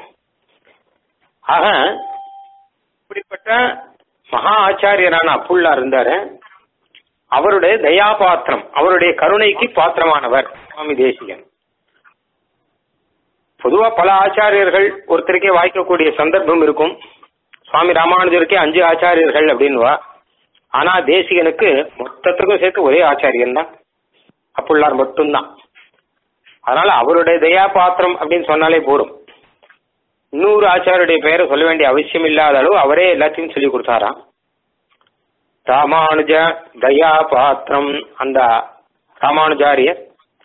ஆக இப்படிப்பட்ட மகா ஆச்சாரியரான அப்புள்ளார் இருந்தாரு அவருடைய தயாபாத்திரம் அவருடைய கருணைக்கு பாத்திரமானவர் சுவாமி தேசிகன் பொதுவா பல ஆச்சாரியர்கள் ஒருத்தருக்கே வாய்க்கக்கூடிய சந்தர்ப்பம் இருக்கும் சுவாமி ராமானுஜருக்கே அஞ்சு ஆச்சாரியர்கள் அப்படின்வா ஆனா தேசிகனுக்கு மொத்தத்துக்கும் சேர்த்து ஒரே ஆச்சாரியன் தான் அப்புள்ளார் மட்டும்தான் அதனால அவருடைய தயா பாத்திரம் அப்படின்னு சொன்னாலே போரும் இன்னொரு ஆச்சாரியருடைய பெயரை சொல்ல வேண்டிய அவசியம் இல்லாத அளவு அவரே எல்லாத்தையும் சொல்லி கொடுத்தாராம் ராமானுஜ தயா பாத்திரம் அந்த ராமானுஜாரியர்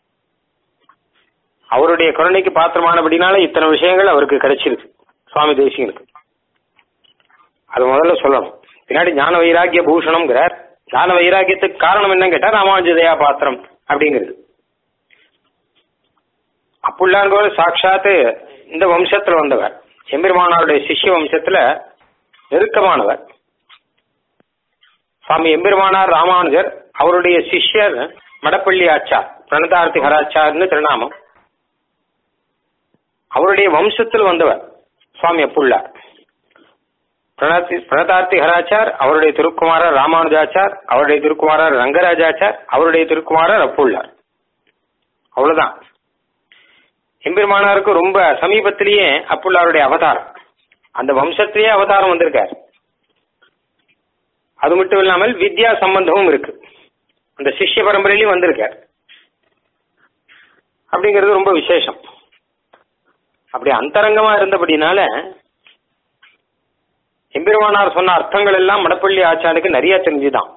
அவருடைய கருணைக்கு பாத்திரமானபடினால இத்தனை விஷயங்கள் அவருக்கு கிடைச்சிருக்கு சுவாமி தேசிகனுக்கு அது முதல்ல சொல்லணும் பின்னாடி ஞான வைராக்கிய பூஷணம்ங்கிறார் ஞான வைராக்கியத்துக்கு காரணம் என்னன்னு கேட்டா ராமானுஜ தயா பாத்திரம் அப்படிங்கிறது அப்புள்ளாங்கோர் சாட்சாத்து இந்த வம்சத்துல வந்தவர் எம்பெருமானாருடைய சிஷ்ய வம்சத்துல நெருக்கமானவர் சுவாமி எம்பெருமானார் ராமானுஜர் அவருடைய சிஷ்யர் மடப்பள்ளி ஆச்சார் பிரணதார்த்தி ஹராச்சார்னு திருநாமம் அவருடைய வம்சத்தில் வந்தவர் சுவாமி அப்புள்ளார் பிரணாத்தி பிரணதார்த்தி ஹராச்சார் அவருடைய திருக்குமாரர் ராமானுஜாச்சார் அவருடைய திருக்குமாரர் ரங்கராஜாச்சார் அவருடைய திருக்குமாரர் அப்புள்ளார் அவ்வளவுதான் எம்பெருமானாருக்கு ரொம்ப சமீபத்திலேயே அப்புள்ளாருடைய அவதாரம் அந்த வம்சத்திலேயே அவதாரம் வந்திருக்கார் அது மட்டும் இல்லாமல் வித்யா சம்பந்தமும் இருக்கு அந்த சிஷ்ய பரம்பரையிலையும் வந்திருக்கார் அப்படிங்கிறது ரொம்ப விசேஷம் அப்படி அந்தரங்கமா இருந்தபடினால எம்பெருமானார் சொன்ன அர்த்தங்கள் எல்லாம் மடப்பள்ளி ஆச்சானுக்கு நிறைய தெரிஞ்சுதான்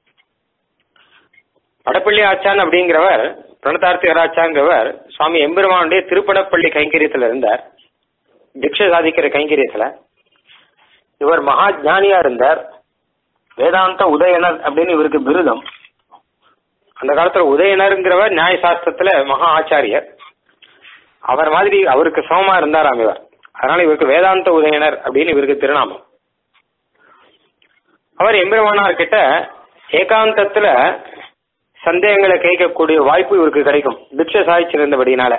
மடப்பள்ளி ஆச்சான் அப்படிங்கிறவர் பிரணதார்த்தி ஆச்சாங்கிறவர் சுவாமி எம்பெருமானுடைய திருப்படப்பள்ளி கைங்கரியத்துல இருந்தார் திக்ஷ சாதிக்கிற கைங்கரியத்துல இவர் மகா ஞானியா இருந்தார் வேதாந்த உதயனர் அப்படின்னு இவருக்கு விருதம் அந்த காலத்துல உதயனருங்கிறவர் நியாய சாஸ்திரத்துல மகா ஆச்சாரியர் அவர் மாதிரி அவருக்கு சமமா இருந்தாராம் இவர் அதனால இவருக்கு வேதாந்த உதயனர் அப்படின்னு இவருக்கு திருநாமம் அவர் எம்பெருமானார் கிட்ட ஏகாந்தத்துல சந்தேகங்களை கேட்கக்கூடிய வாய்ப்பு இவருக்கு கிடைக்கும் திக்ஷ சாதிச்சிருந்தபடினால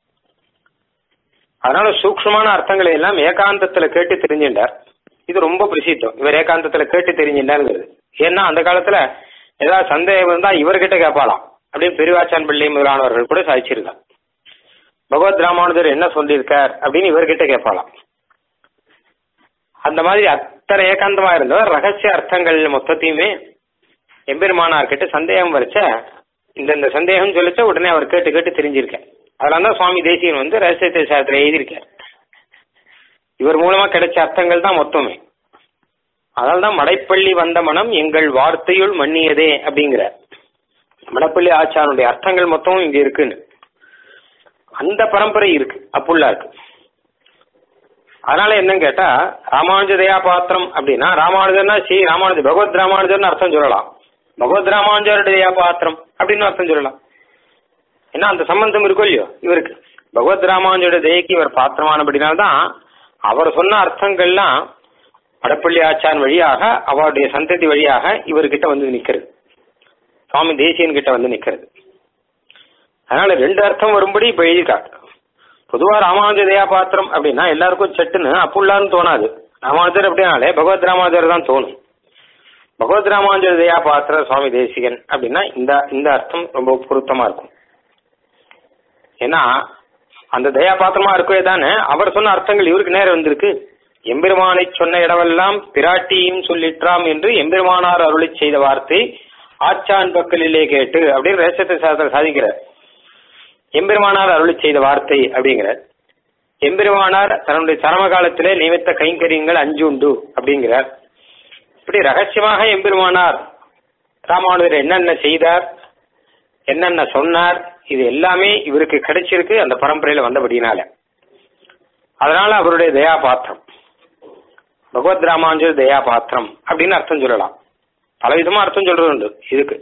அதனால சூக்ஷ்மமான அர்த்தங்களை எல்லாம் ஏகாந்தத்துல கேட்டு தெரிஞ்சின்றார் இது ரொம்ப பிரசித்தம் இவர் ஏகாந்தத்துல கேட்டு தெரிஞ்சின்றாருங்கிறது ஏன்னா அந்த காலத்துல ஏதாவது சந்தேகம் இருந்தா இவர்கிட்ட கேட்பாளாம் அப்படின்னு பெருவாச்சான் பிள்ளை முதலானவர்கள் கூட சாதிச்சிருக்காங்க பகவத் ராமானுஜர் என்ன சொல்லியிருக்கார் அப்படின்னு இவர்கிட்ட கேட்பாளாம் அந்த மாதிரி அத்தனை ஏகாந்தமா இருந்தவர் ரகசிய அர்த்தங்கள் மொத்தத்தையுமே எம்பெருமானார் கிட்ட சந்தேகம் வரைச்ச இந்த இந்த சந்தேகம் சொல்லிச்ச உடனே அவர் கேட்டு கேட்டு தெரிஞ்சிருக்கேன் அதனால தான் சுவாமி தேசியன் வந்து ரகசியத்தை சாஸ்திரம் எழுதியிருக்கார் இவர் மூலமா கிடைச்ச அர்த்தங்கள் தான் மொத்தமே அதனால தான் மடைப்பள்ளி வந்த மனம் எங்கள் வார்த்தையுள் மன்னியதே அப்படிங்கிற மடப்பள்ளி ஆச்சாரனுடைய அர்த்தங்கள் மொத்தமும் இங்க இருக்குன்னு அந்த பரம்பரை இருக்கு அப்புள்ளா இருக்கு அதனால என்னன்னு கேட்டா ராமானுஜ தயா பாத்திரம் அப்படின்னா ராமானுஜர்னா ஸ்ரீ ராமானுஜர் பகவத் ராமானுஜர்னு அர்த்தம் சொல்லலாம் பகவத் ராமானுஜருடைய தயா பாத்திரம் அப்படின்னு அர்த்தம் சொல்லலாம் ஏன்னா அந்த சம்பந்தம் இருக்கும் இல்லையோ இவருக்கு பகவத் ராமானுஜோட தயக்கு இவர் பாத்திரமானபடினால்தான் அவர் சொன்ன அர்த்தங்கள்லாம் வடப்பள்ளி ஆச்சான் வழியாக அவருடைய சந்ததி வழியாக இவர்கிட்ட வந்து நிக்கிறது சுவாமி தேசியன் கிட்ட வந்து நிக்கிறது அதனால ரெண்டு அர்த்தம் வரும்படி இப்ப எழுதிட்டார் பொதுவா ராமானுஜ தயா பாத்திரம் அப்படின்னா எல்லாருக்கும் சட்டுன்னு அப்புள்ளான்னு தோணாது ராமானுஜர் அப்படின்னாலே பகவத் ராமானுஜர் தான் தோணும் பகவத் ராமானுஜர் தயா பாத்திர சுவாமி தேசிகன் அப்படின்னா இந்த இந்த அர்த்தம் ரொம்ப பொருத்தமா இருக்கும் ஏன்னா அந்த தயா பாத்திரமா இருக்கவே தானே அவர் சொன்ன அர்த்தங்கள் இவருக்கு நேரம் வந்திருக்கு எம்பெருமானை சொன்ன இடமெல்லாம் பிராட்டியும் சொல்லிற்றாம் என்று எம்பெருமானார் அருளி செய்த வார்த்தை ஆச்சான் பக்கலிலே கேட்டு அப்படின்னு ரகசியத்தை சாஸ்திரம் சாதிக்கிறார் எம்பெருமானார் அருளி செய்த வார்த்தை அப்படிங்கிறார் எம்பெருமானார் தன்னுடைய சரம காலத்திலே நியமித்த கைங்கரியங்கள் அஞ்சு உண்டு அப்படிங்கிறார் இப்படி ரகசியமாக எம்பெருமானார் ராமானுஜர் என்னென்ன செய்தார் என்னென்ன சொன்னார் இது எல்லாமே இவருக்கு கிடைச்சிருக்கு அந்த பரம்பரையில வந்தபடினால அதனால அவருடைய தயா பாத்திரம் பகவத் ராமானுஜர் தயா பாத்திரம் அப்படின்னு அர்த்தம் சொல்லலாம் பல விதமா அர்த்தம் சொல்றது உண்டு இதுக்கு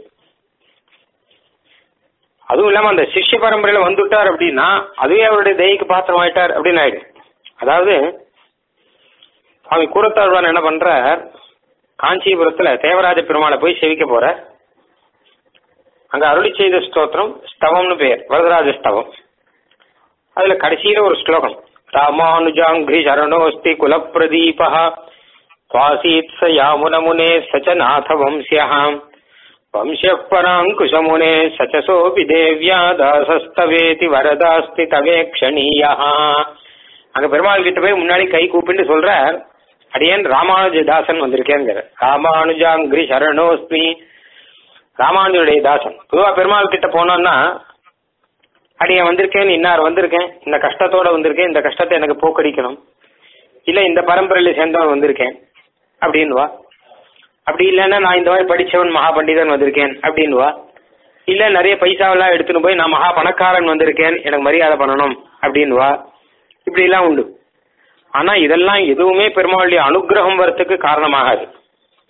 அதுவும் இல்லாம அந்த சிஷ்ய பரம்பரையில வந்துட்டார் அப்படின்னா அதுவே அவருடைய தயைக்கு பாத்திரம் ஆயிட்டார் அப்படின்னு ஆயிடும் அதாவது சுவாமி கூரத்தாழ்வான் என்ன பண்ற காஞ்சிபுரத்துல தேவராஜ பெருமாளை போய் செவிக்க போற அங்க அருளி செய்த ஸ்தோத்திரம் ஸ்தவம்னு பேர் வரதராஜ ஸ்தவம் அதுல கடைசியில ஒரு ஸ்லோகம் ராமானுஜாங்கிரி சரணோஸ்தி குலப்பிரதீபா சுவாசீத் ச யாமுனமுனே சச்ச நாத வம்சியாம் வம்ச பராங்குஷமுனே சச்சசோபி தேவ்யா தாசஸ்தவேதி வரதாஸ்தி தவேக்ஷணீயா அங்க பெருமாள் கிட்ட போய் முன்னாடி கை கூப்பிட்டு சொல்ற அடியேன் ராமானுஜ தாசன் வந்திருக்கேங்கிற ராமானுஜாங்கிரி சரணோஸ்மி ராமானுஜனுடைய தாசன் பொதுவா பெருமாள் கிட்ட போனோம்னா அடியேன் வந்திருக்கேன் இன்னார் வந்திருக்கேன் இந்த கஷ்டத்தோட வந்திருக்கேன் இந்த கஷ்டத்தை எனக்கு போக்கடிக்கணும் இல்ல இந்த பரம்பரையில சேர்ந்தவன் வந்திருக்கேன் அப்படின்வா அப்படி இல்லைன்னா நான் இந்த மாதிரி படிச்சவன் மகா பண்டிதன் வந்திருக்கேன் அப்படின்வா இல்ல நிறைய பைசாவெல்லாம் எடுத்துன்னு போய் நான் மகா பணக்காரன் வந்திருக்கேன் எனக்கு மரியாதை பண்ணணும் அப்படின்வா இப்படி எல்லாம் உண்டு ஆனா இதெல்லாம் எதுவுமே பெருமாளுடைய அனுகிரகம் வரத்துக்கு காரணமாகாது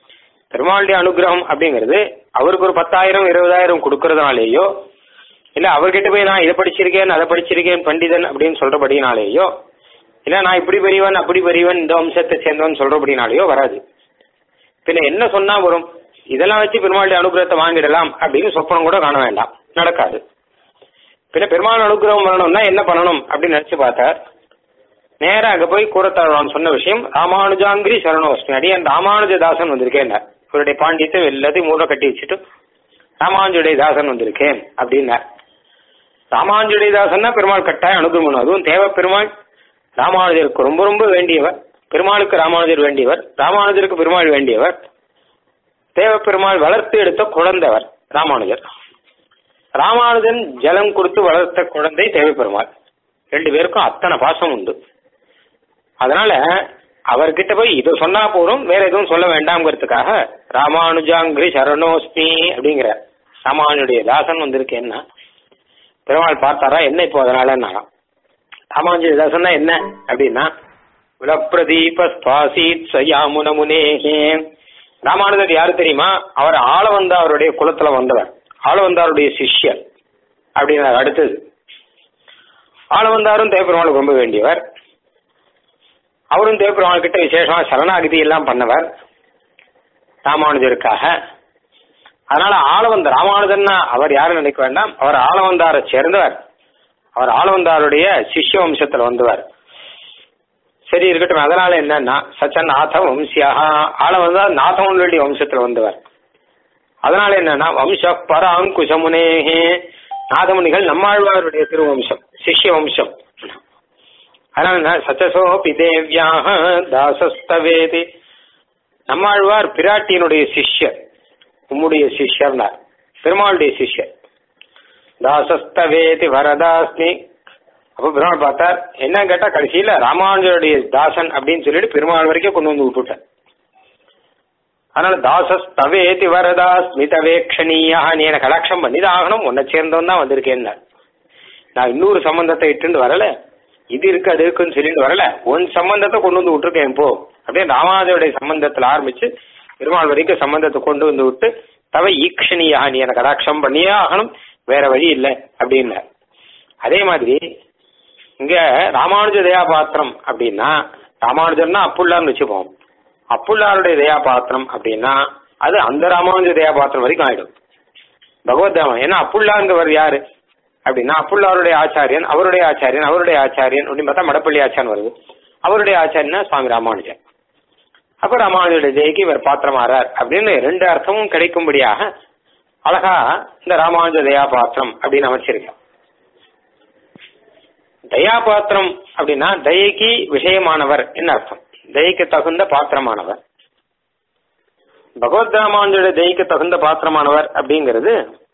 பெருமாளுடைய அனுகிரகம் அப்படிங்கிறது அவருக்கு ஒரு பத்தாயிரம் இருபதாயிரம் கொடுக்கறதுனாலேயோ இல்ல அவர்கிட்ட போய் நான் இதை படிச்சிருக்கேன் அதை படிச்சிருக்கேன் பண்டிதன் அப்படின்னு சொல்றபடினாலேயோ இல்ல நான் இப்படி பெரியவன் அப்படி பெரியவன் இந்த வம்சத்தை சேர்ந்தவன் சொல்றபடினாலேயோ வராது பின்ன என்ன சொன்னா வரும் இதெல்லாம் வச்சு பெருமாளுடைய அனுகிரகத்தை வாங்கிடலாம் அப்படின்னு சொப்பனம் கூட காண வேண்டாம் நடக்காது பின்ன பெருமாள் அனுகிரகம் வரணும்னா என்ன பண்ணணும் அப்படின்னு நினைச்சு பார்த்தார் நேரா அங்க போய் கூறத்தாழ்வான் சொன்ன விஷயம் ராமானுஜாங்கிரி சரணோஸ்மி அடியன் ராமானுஜதாசன் வந்திருக்கேன் இவருடைய பாண்டியத்தை எல்லாத்தையும் மூட கட்டி வச்சுட்டு ராமானுஜுடைய தாசன் வந்திருக்கேன் அப்படின்னார் ராமானுஜுடைய தாசன்னா பெருமாள் கட்டாயம் அனுகிரகம் பண்ணும் அதுவும் தேவ பெருமாள் ராமானுஜருக்கு ரொம்ப ரொம்ப வேண்டியவர் பெருமாளுக்கு ராமானுஜர் வேண்டியவர் ராமானுஜருக்கு பெருமாள் வேண்டியவர் தேவ பெருமாள் வளர்த்து எடுத்த குழந்தைவர் ராமானுஜர் ராமானுஜன் ஜலம் கொடுத்து வளர்த்த குழந்தை தேவ பெருமாள் ரெண்டு பேருக்கும் அத்தனை பாசம் உண்டு அதனால அவர்கிட்ட போய் இது சொன்னா போதும் வேற எதுவும் சொல்ல வேண்டாம்ங்கிறதுக்காக ராமானுஜாங்கிரி சரணோஸ்மி அப்படிங்கிற ராமானுடைய தாசன் வந்திருக்கேன்னா பெருமாள் பார்த்தாரா என்ன இப்போ அதனால ராமானுஜ தாசன்னா என்ன அப்படின்னா விலப்பிரதீப ஸ்வாசீத் சயாமுன முனேகே ராமானுஜர் யாரு தெரியுமா அவர் ஆளவந்தாருடைய குலத்துல வந்தவர் ஆளவந்தாருடைய சிஷ்யர் அப்படின்னார் அடுத்தது ஆளவந்தாரும் தேவபெருமாளுக்கு ரொம்ப வேண்டியவர் அவரும் தேவபெருமாள் கிட்ட விசேஷமா சரணாகதி எல்லாம் பண்ணவர் ராமானுஜருக்காக அதனால ஆளவந்த ராமானுஜன்னா அவர் யாரும் நினைக்க வேண்டாம் அவர் ஆளவந்தாரை சேர்ந்தவர் அவர் ஆளவந்தாருடைய சிஷ்ய வம்சத்துல வந்தவர் சரி இருக்கட்டும் அதனால என்னன்னா சச்ச நாத வம்சியாக ஆளவந்தார் நாதமுனுடைய வம்சத்துல வந்தவர் அதனால என்னன்னா வம்ச பராங்குசமுனேகே நாதமுனிகள் நம்மாழ்வாருடைய திருவம்சம் சிஷ்ய வம்சம் அதனால சச்சசோபி தேவியாக தாசஸ்தவேதி நம்மாழ்வார் பிராட்டியினுடைய சிஷ்யர் உம்முடைய சிஷ்யர்னார் பெருமாளுடைய சிஷ்யர் தாசஸ்தவேதி வரதாஸ்மி அப்ப பெருமாள் பார்த்தார் என்ன கேட்டா கடைசியில ராமானுஜருடைய தாசன் அப்படின்னு சொல்லிட்டு பெருமாள் வரைக்கும் கொண்டு வந்து விட்டுட்டார் அதனால தாசஸ் தவேதி வரதா ஸ்மிதவேக்ஷணியா நீ எனக்கு கடாட்சம் பண்ணிதான் ஆகணும் உன்னை சேர்ந்தவன் தான் வந்திருக்கேன்னார் நான் இன்னொரு சம்பந்தத்தை இட்டுண்டு வரல இது இருக்கு அது இருக்குன்னு சொல்லிட்டு வரல உன் சம்பந்தத்தை கொண்டு வந்து விட்டுருக்கேன் போ அப்படியே ராமானுஜருடைய சம்பந்தத்துல ஆரம்பிச்சு பெருமாள் வரைக்கும் சம்பந்தத்தை கொண்டு வந்து விட்டு தவ ஈக்ஷணியா நீ எனக்கு கடாட்சம் பண்ணியே ஆகணும் வேற வழி இல்லை அப்படின்னார் அதே மாதிரி இங்க ராமானுஜ தயாபாத்திரம் அப்படின்னா ராமானுஜர்னா அப்புள்ளான்னு வச்சுப்போம் அப்புள்ளாருடைய தயாபாத்திரம் அப்படின்னா அது அந்த ராமானுஜ தயாபாத்திரம் வரைக்கும் ஆயிடும் பகவத்தாமன் ஏன்னா அப்புள்ளாங்கிறவர் யாரு அப்படின்னா அப்புள்ளாருடைய ஆச்சாரியன் அவருடைய ஆச்சாரியன் அவருடைய ஆச்சாரியன் அப்படின்னு பார்த்தா மடப்பள்ளி ஆச்சான் வருது அவருடைய ஆச்சாரியனா சுவாமி ராமானுஜன் அப்ப ராமானுஜருடைய ஜெய்க்கு இவர் பாத்திரமாறார் அப்படின்னு ரெண்டு அர்த்தமும் கிடைக்கும்படியாக அழகா இந்த ராமானுஜ தயாபாத்திரம் அப்படின்னு அமைச்சிருக்கேன் தயாபாத்திரம் அப்படின்னா தயைக்கு விஷயமானவர் என்ன அர்த்தம் தயைக்கு தகுந்த பாத்திரமானவர் பகவத் ராமானுஜருடைய தயைக்கு தகுந்த பாத்திரமானவர் அப்படிங்கிறது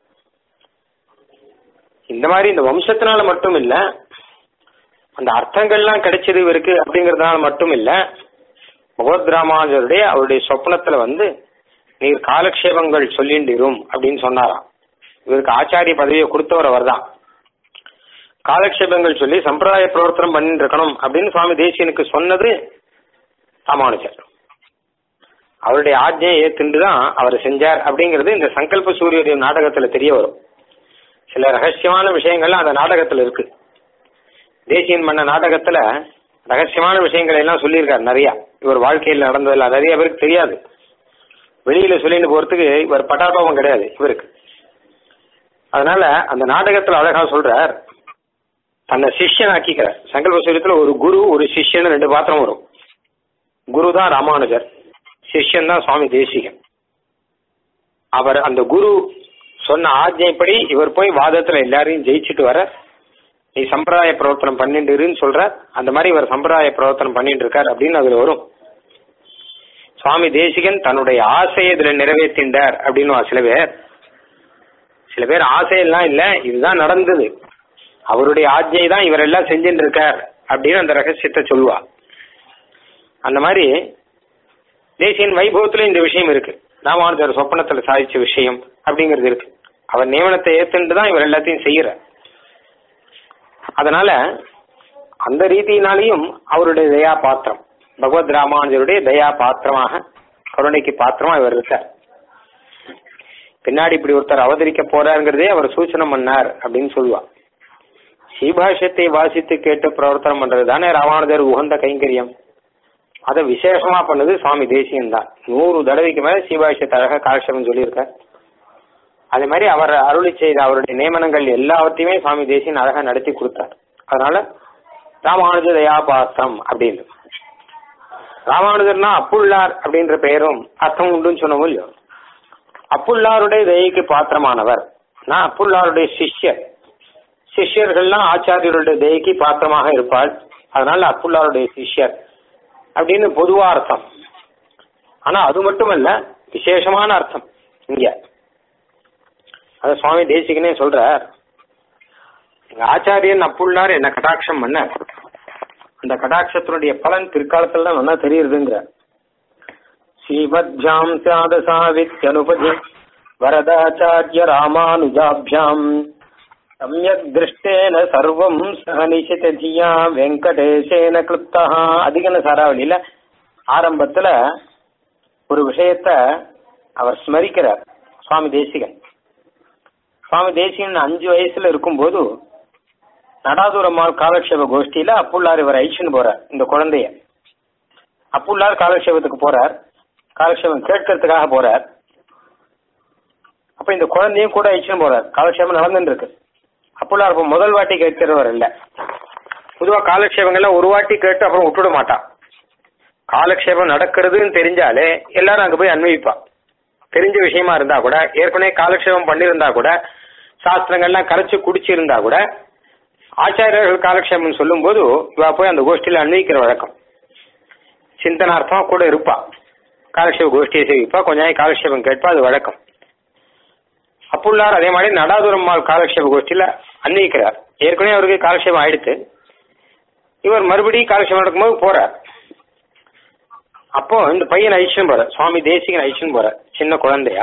இந்த மாதிரி இந்த வம்சத்தினால மட்டும் இல்ல அந்த அர்த்தங்கள்லாம் கிடைச்சது இவருக்கு அப்படிங்கறதுனால மட்டும் இல்ல பகவத் ராமானுஜருடைய அவருடைய சொப்னத்துல வந்து நீர் காலக்ஷேபங்கள் சொல்லிண்டிரும் அப்படின்னு சொன்னாராம் இவருக்கு ஆச்சாரிய பதவியை கொடுத்தவர் அவர் தான் காலக்ஷேபங்கள் சொல்லி சம்பிரதாய பிரவர்த்தனம் பண்ணிட்டு இருக்கணும் அப்படின்னு சுவாமி தேசியனுக்கு சொன்னது ராமானுஜர் அவருடைய ஆஜ்ஞையை ஏத்துண்டு தான் அவர் செஞ்சார் அப்படிங்கிறது இந்த சங்கல்ப சூரியோதயம் நாடகத்துல தெரிய வரும் சில ரகசியமான விஷயங்கள்லாம் அந்த நாடகத்துல இருக்கு தேசியன் பண்ண நாடகத்துல ரகசியமான விஷயங்களை எல்லாம் சொல்லியிருக்காரு நிறைய இவர் வாழ்க்கையில் நடந்ததில்ல நிறைய பேருக்கு தெரியாது வெளியில சொல்லிட்டு போறதுக்கு இவர் பட்டாபாவம் கிடையாது இவருக்கு அதனால அந்த நாடகத்துல அழகா சொல்றார் தன்னை சிஷ்யன் ஆக்கிக்கிறார் சங்கல்ப சூரியத்துல ஒரு குரு ஒரு சிஷ்யன் ரெண்டு பாத்திரம் வரும் குரு தான் ராமானுஜர் சிஷ்யன் தான் சுவாமி தேசிகன் அவர் அந்த குரு சொன்ன ஆஜ்ஞைப்படி இவர் போய் வாதத்துல எல்லாரையும் ஜெயிச்சுட்டு வர நீ சம்பிரதாய பிரவர்த்தனம் பண்ணிட்டுருன்னு சொல்ற அந்த மாதிரி இவர் சம்பிரதாய பிரவர்த்தனம் பண்ணிட்டு இருக்கார் அப்படின்னு அதுல வரும் சுவாமி தேசிகன் தன்னுடைய ஆசையை இதுல நிறைவேற்றிண்டார் அப்படின்னு சில பேர் சில பேர் ஆசையெல்லாம் இல்ல இதுதான் நடந்தது அவருடைய ஆஜ்ஞை தான் இவர் எல்லாம் செஞ்சுட்டு இருக்கார் அப்படின்னு அந்த ரகசியத்தை சொல்லுவா அந்த மாதிரி தேசியன் வைபவத்துல இந்த விஷயம் இருக்கு ராமானுஜர் சொப்பனத்துல சாதிச்ச விஷயம் அப்படிங்கிறது இருக்கு அவர் நியமனத்தை ஏத்துட்டு தான் இவர் எல்லாத்தையும் செய்யற அதனால அந்த ரீதியினாலையும் அவருடைய தயா பாத்திரம் பகவத் ராமானுஜருடைய தயா பாத்திரமாக கருணைக்கு பாத்திரமா இவர் இருக்கார் பின்னாடி இப்படி ஒருத்தர் அவதரிக்க போறாருங்கிறதே அவர் சூச்சனை பண்ணார் அப்படின்னு சொல்லுவா ஸ்ரீபாஷ்யத்தை வாசித்து கேட்டு பிரவர்த்தனம் பண்றது தானே ராமானுஜர் உகந்த கைங்கரியம் அதை விசேஷமா பண்ணது சுவாமி தேசியன் தான் நூறு தடவைக்கு மேல ஸ்ரீபாஷ்யத்தை அழகா காலக்ஷேபம் சொல்லியிருக்கார் அதே மாதிரி அவர் அருளி செய்த அவருடைய நியமனங்கள் எல்லாவற்றையுமே சுவாமி தேசியன் அழகா நடத்தி கொடுத்தார் அதனால ராமானுஜ தயா பாத்திரம் அப்படின்னு ராமானுஜர்னா அப்புள்ளார் அப்படின்ற பெயரும் அர்த்தம் உண்டுன்னு சொன்னோம் இல்லையோ அப்புள்ளாருடைய தயைக்கு பாத்திரமானவர் நான் அப்புள்ளாருடைய சிஷ்யர் சிஷ்யர்கள்லாம் ஆச்சாரியருடைய தயைக்கு பாத்திரமாக இருப்பாள் அதனால அப்புள்ளாருடைய சிஷ்யர் அப்படின்னு பொதுவா அர்த்தம் ஆனா அது மட்டுமல்ல விசேஷமான அர்த்தம் இங்க அத சுவாமி தேசிகனே சொல்றார் எங்க ஆச்சாரியன் அப்புள்ளார் என்ன கட்டாட்சம் பண்ண அந்த கடாட்சத்தினுடைய பலன் பிற்காலத்துல தான் நல்லா தெரியுதுங்கிற ஸ்ரீமத்யாம் சாத சாவித்யனுபதி வரதாச்சாரிய ராமானுஜாபியாம் சமயக் திருஷ்டேன சர்வம் சகனிஷித ஜியா வெங்கடேசேன கிளுப்தா அதிகன சாராவளியில ஆரம்பத்துல ஒரு விஷயத்த அவர் ஸ்மரிக்கிறார் சுவாமி தேசிகன் சுவாமி தேசிகன் அஞ்சு வயசுல இருக்கும்போது நடாதுரம்மாள் காலக்ஷேப கோஷ்டியில அப்புள்ளார் இவர் ஐச்சுன்னு போறார் இந்த குழந்தைய அப்புள்ளார் காலக்ஷேபத்துக்கு போறார் காலக்ஷேபம் கேட்கறதுக்காக போறார் அப்ப இந்த குழந்தையும் கூட ஐச்சுன்னு போறார் காலக்ஷேபம் நடந்துட்டு இருக்கு அப்புள்ளார் இப்ப முதல் வாட்டி கேட்கிறவர் இல்ல பொதுவா காலக்ஷேபங்கள்லாம் ஒரு வாட்டி கேட்டு அப்புறம் விட்டுட மாட்டான் காலக்ஷேபம் நடக்கிறதுன்னு தெரிஞ்சாலே எல்லாரும் அங்க போய் அன்வயிப்பா தெரிஞ்ச விஷயமா இருந்தா கூட ஏற்கனவே காலக்ஷேபம் பண்ணியிருந்தா கூட சாஸ்திரங்கள்லாம் கரைச்சு குடிச்சிருந்தா கூட ஆச்சாரியர்கள் காலக்ஷேபம் சொல்லும் போது இவ போய் அந்த கோஷ்டியில அன்வயிக்கிற வழக்கம் சிந்தனார்த்தமா கூட இருப்பா காலக்ஷேப கோஷ்டியை சேவிப்பா கொஞ்ச நாள் காலக்ஷேபம் கேட்பா அது வழக்கம் அப்புள்ளார் அதே மாதிரி நடாதுரம்மாள் காலக்ஷேப கோஷ்டியில அன்வயிக்கிறார் ஏற்கனவே அவருக்கு காலக்ஷேபம் ஆயிடுத்து இவர் மறுபடியும் காலக்ஷேபம் நடக்கும்போது போறார் அப்போ இந்த பையன் ஐஷன் போற சுவாமி தேசிகன் ஐஷன் போற சின்ன குழந்தையா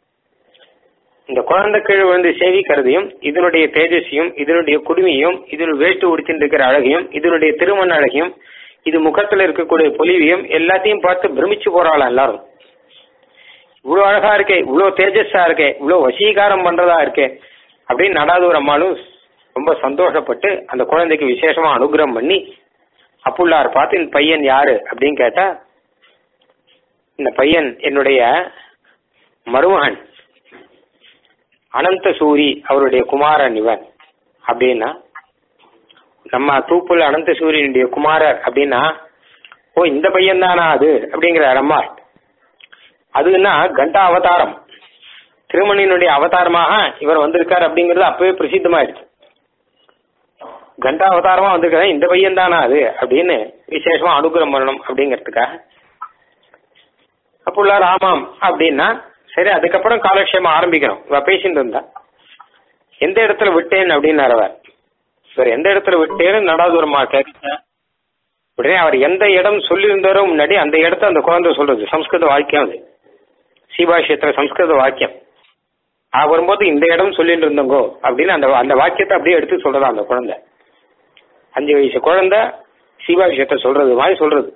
இந்த குழந்தை கீழ் விழுந்து சேவிக்கிறதையும் இதனுடைய தேஜஸையும் இதனுடைய குடுமையும் இதில் வேட்டு உடுத்திட்டு இருக்கிற அழகையும் இதனுடைய திருமண அழகையும் இது முகத்துல இருக்கக்கூடிய பொலிவையும் எல்லாத்தையும் பார்த்து பிரமிச்சு போறாளாம் எல்லாரும் இவ்வளவு அழகா இருக்கே இவ்வளவு தேஜஸா இருக்கே இவ்வளவு வசீகாரம் பண்றதா இருக்கே அப்படின்னு நடாதூர் அம்மாளும் ரொம்ப சந்தோஷப்பட்டு அந்த குழந்தைக்கு விசேஷமா அனுகிரகம் பண்ணி அப்புள்ளார் பார்த்து இந்த பையன் யாரு அப்படின்னு கேட்டா இந்த பையன் என்னுடைய மருமகன் அனந்த சூரி அவருடைய குமாரன் இவன் அப்படின்னா நம்ம தூப்புல அனந்த சூரியனுடைய குமாரர் அப்படின்னா ஓ இந்த பையன் தானா அது அப்படிங்கிறார் அம்மா அதுன்னா கண்டா அவதாரம் திருமணியினுடைய அவதாரமாக இவர் வந்திருக்கார் அப்படிங்கிறது அப்பவே பிரசித்தமாயிடுச்சு கண்டா அவதாரமா வந்திருக்காரு இந்த பையன் தானா அது அப்படின்னு விசேஷமா அனுகிரகம் பண்ணணும் அப்படிங்கிறதுக்காக அப்புள்ளார் ஆமாம் அப்படின்னா சரி அதுக்கப்புறம் காலக்ஷேமம் ஆரம்பிக்கணும் இவ பேசிட்டு இருந்தா எந்த இடத்துல விட்டேன் அப்படின்னாரு அவர் இவர் எந்த இடத்துல விட்டேன்னு நடாதுரமா கேட்க உடனே அவர் எந்த இடம் சொல்லியிருந்தாரோ முன்னாடி அந்த இடத்த அந்த குழந்தை சொல்றது சம்ஸ்கிருத வாக்கியம் அது சீபாஷியத்துல சம்ஸ்கிருத வாக்கியம் நான் வரும்போது இந்த இடம் சொல்லிட்டு இருந்தோங்கோ அப்படின்னு அந்த அந்த வாக்கியத்தை அப்படியே எடுத்து சொல்றதா அந்த குழந்தை அஞ்சு வயசு குழந்தை சீபாஷியத்தை சொல்றது மாதிரி சொல்றது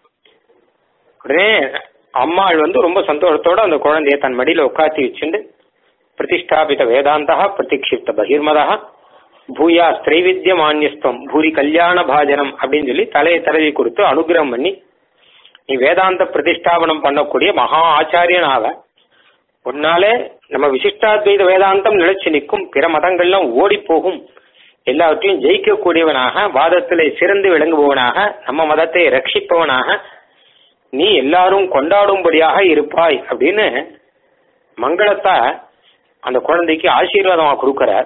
உடனே அம்மாள் வந்து ரொம்ப சந்தோஷத்தோட அந்த குழந்தைய தன் மடியில உட்காத்தி வச்சுண்டு பிரதிஷ்டாபித வேதாந்தா பிரதிக்ஷிப்த பகிர்மதா பூயா திரைவித்ய மானியஸ்தம் பூரி கல்யாண பாஜனம் அப்படின்னு சொல்லி தலையை தடவி கொடுத்து அனுகிரகம் பண்ணி நீ வேதாந்த பிரதிஷ்டாபனம் பண்ணக்கூடிய மகா ஆச்சாரியனாக உன்னாலே நம்ம விசிஷ்டாத்வைத வேதாந்தம் நிலைச்சு நிற்கும் பிற மதங்கள்லாம் ஓடி போகும் எல்லாவற்றையும் ஜெயிக்கக்கூடியவனாக வாதத்திலே சிறந்து விளங்குபவனாக நம்ம மதத்தை ரட்சிப்பவனாக நீ எல்லாரும் கொண்டாடும்படியாக இருப்பாய் அப்படின்னு மங்களத்தை அந்த குழந்தைக்கு ஆசீர்வாதமா கொடுக்கறார்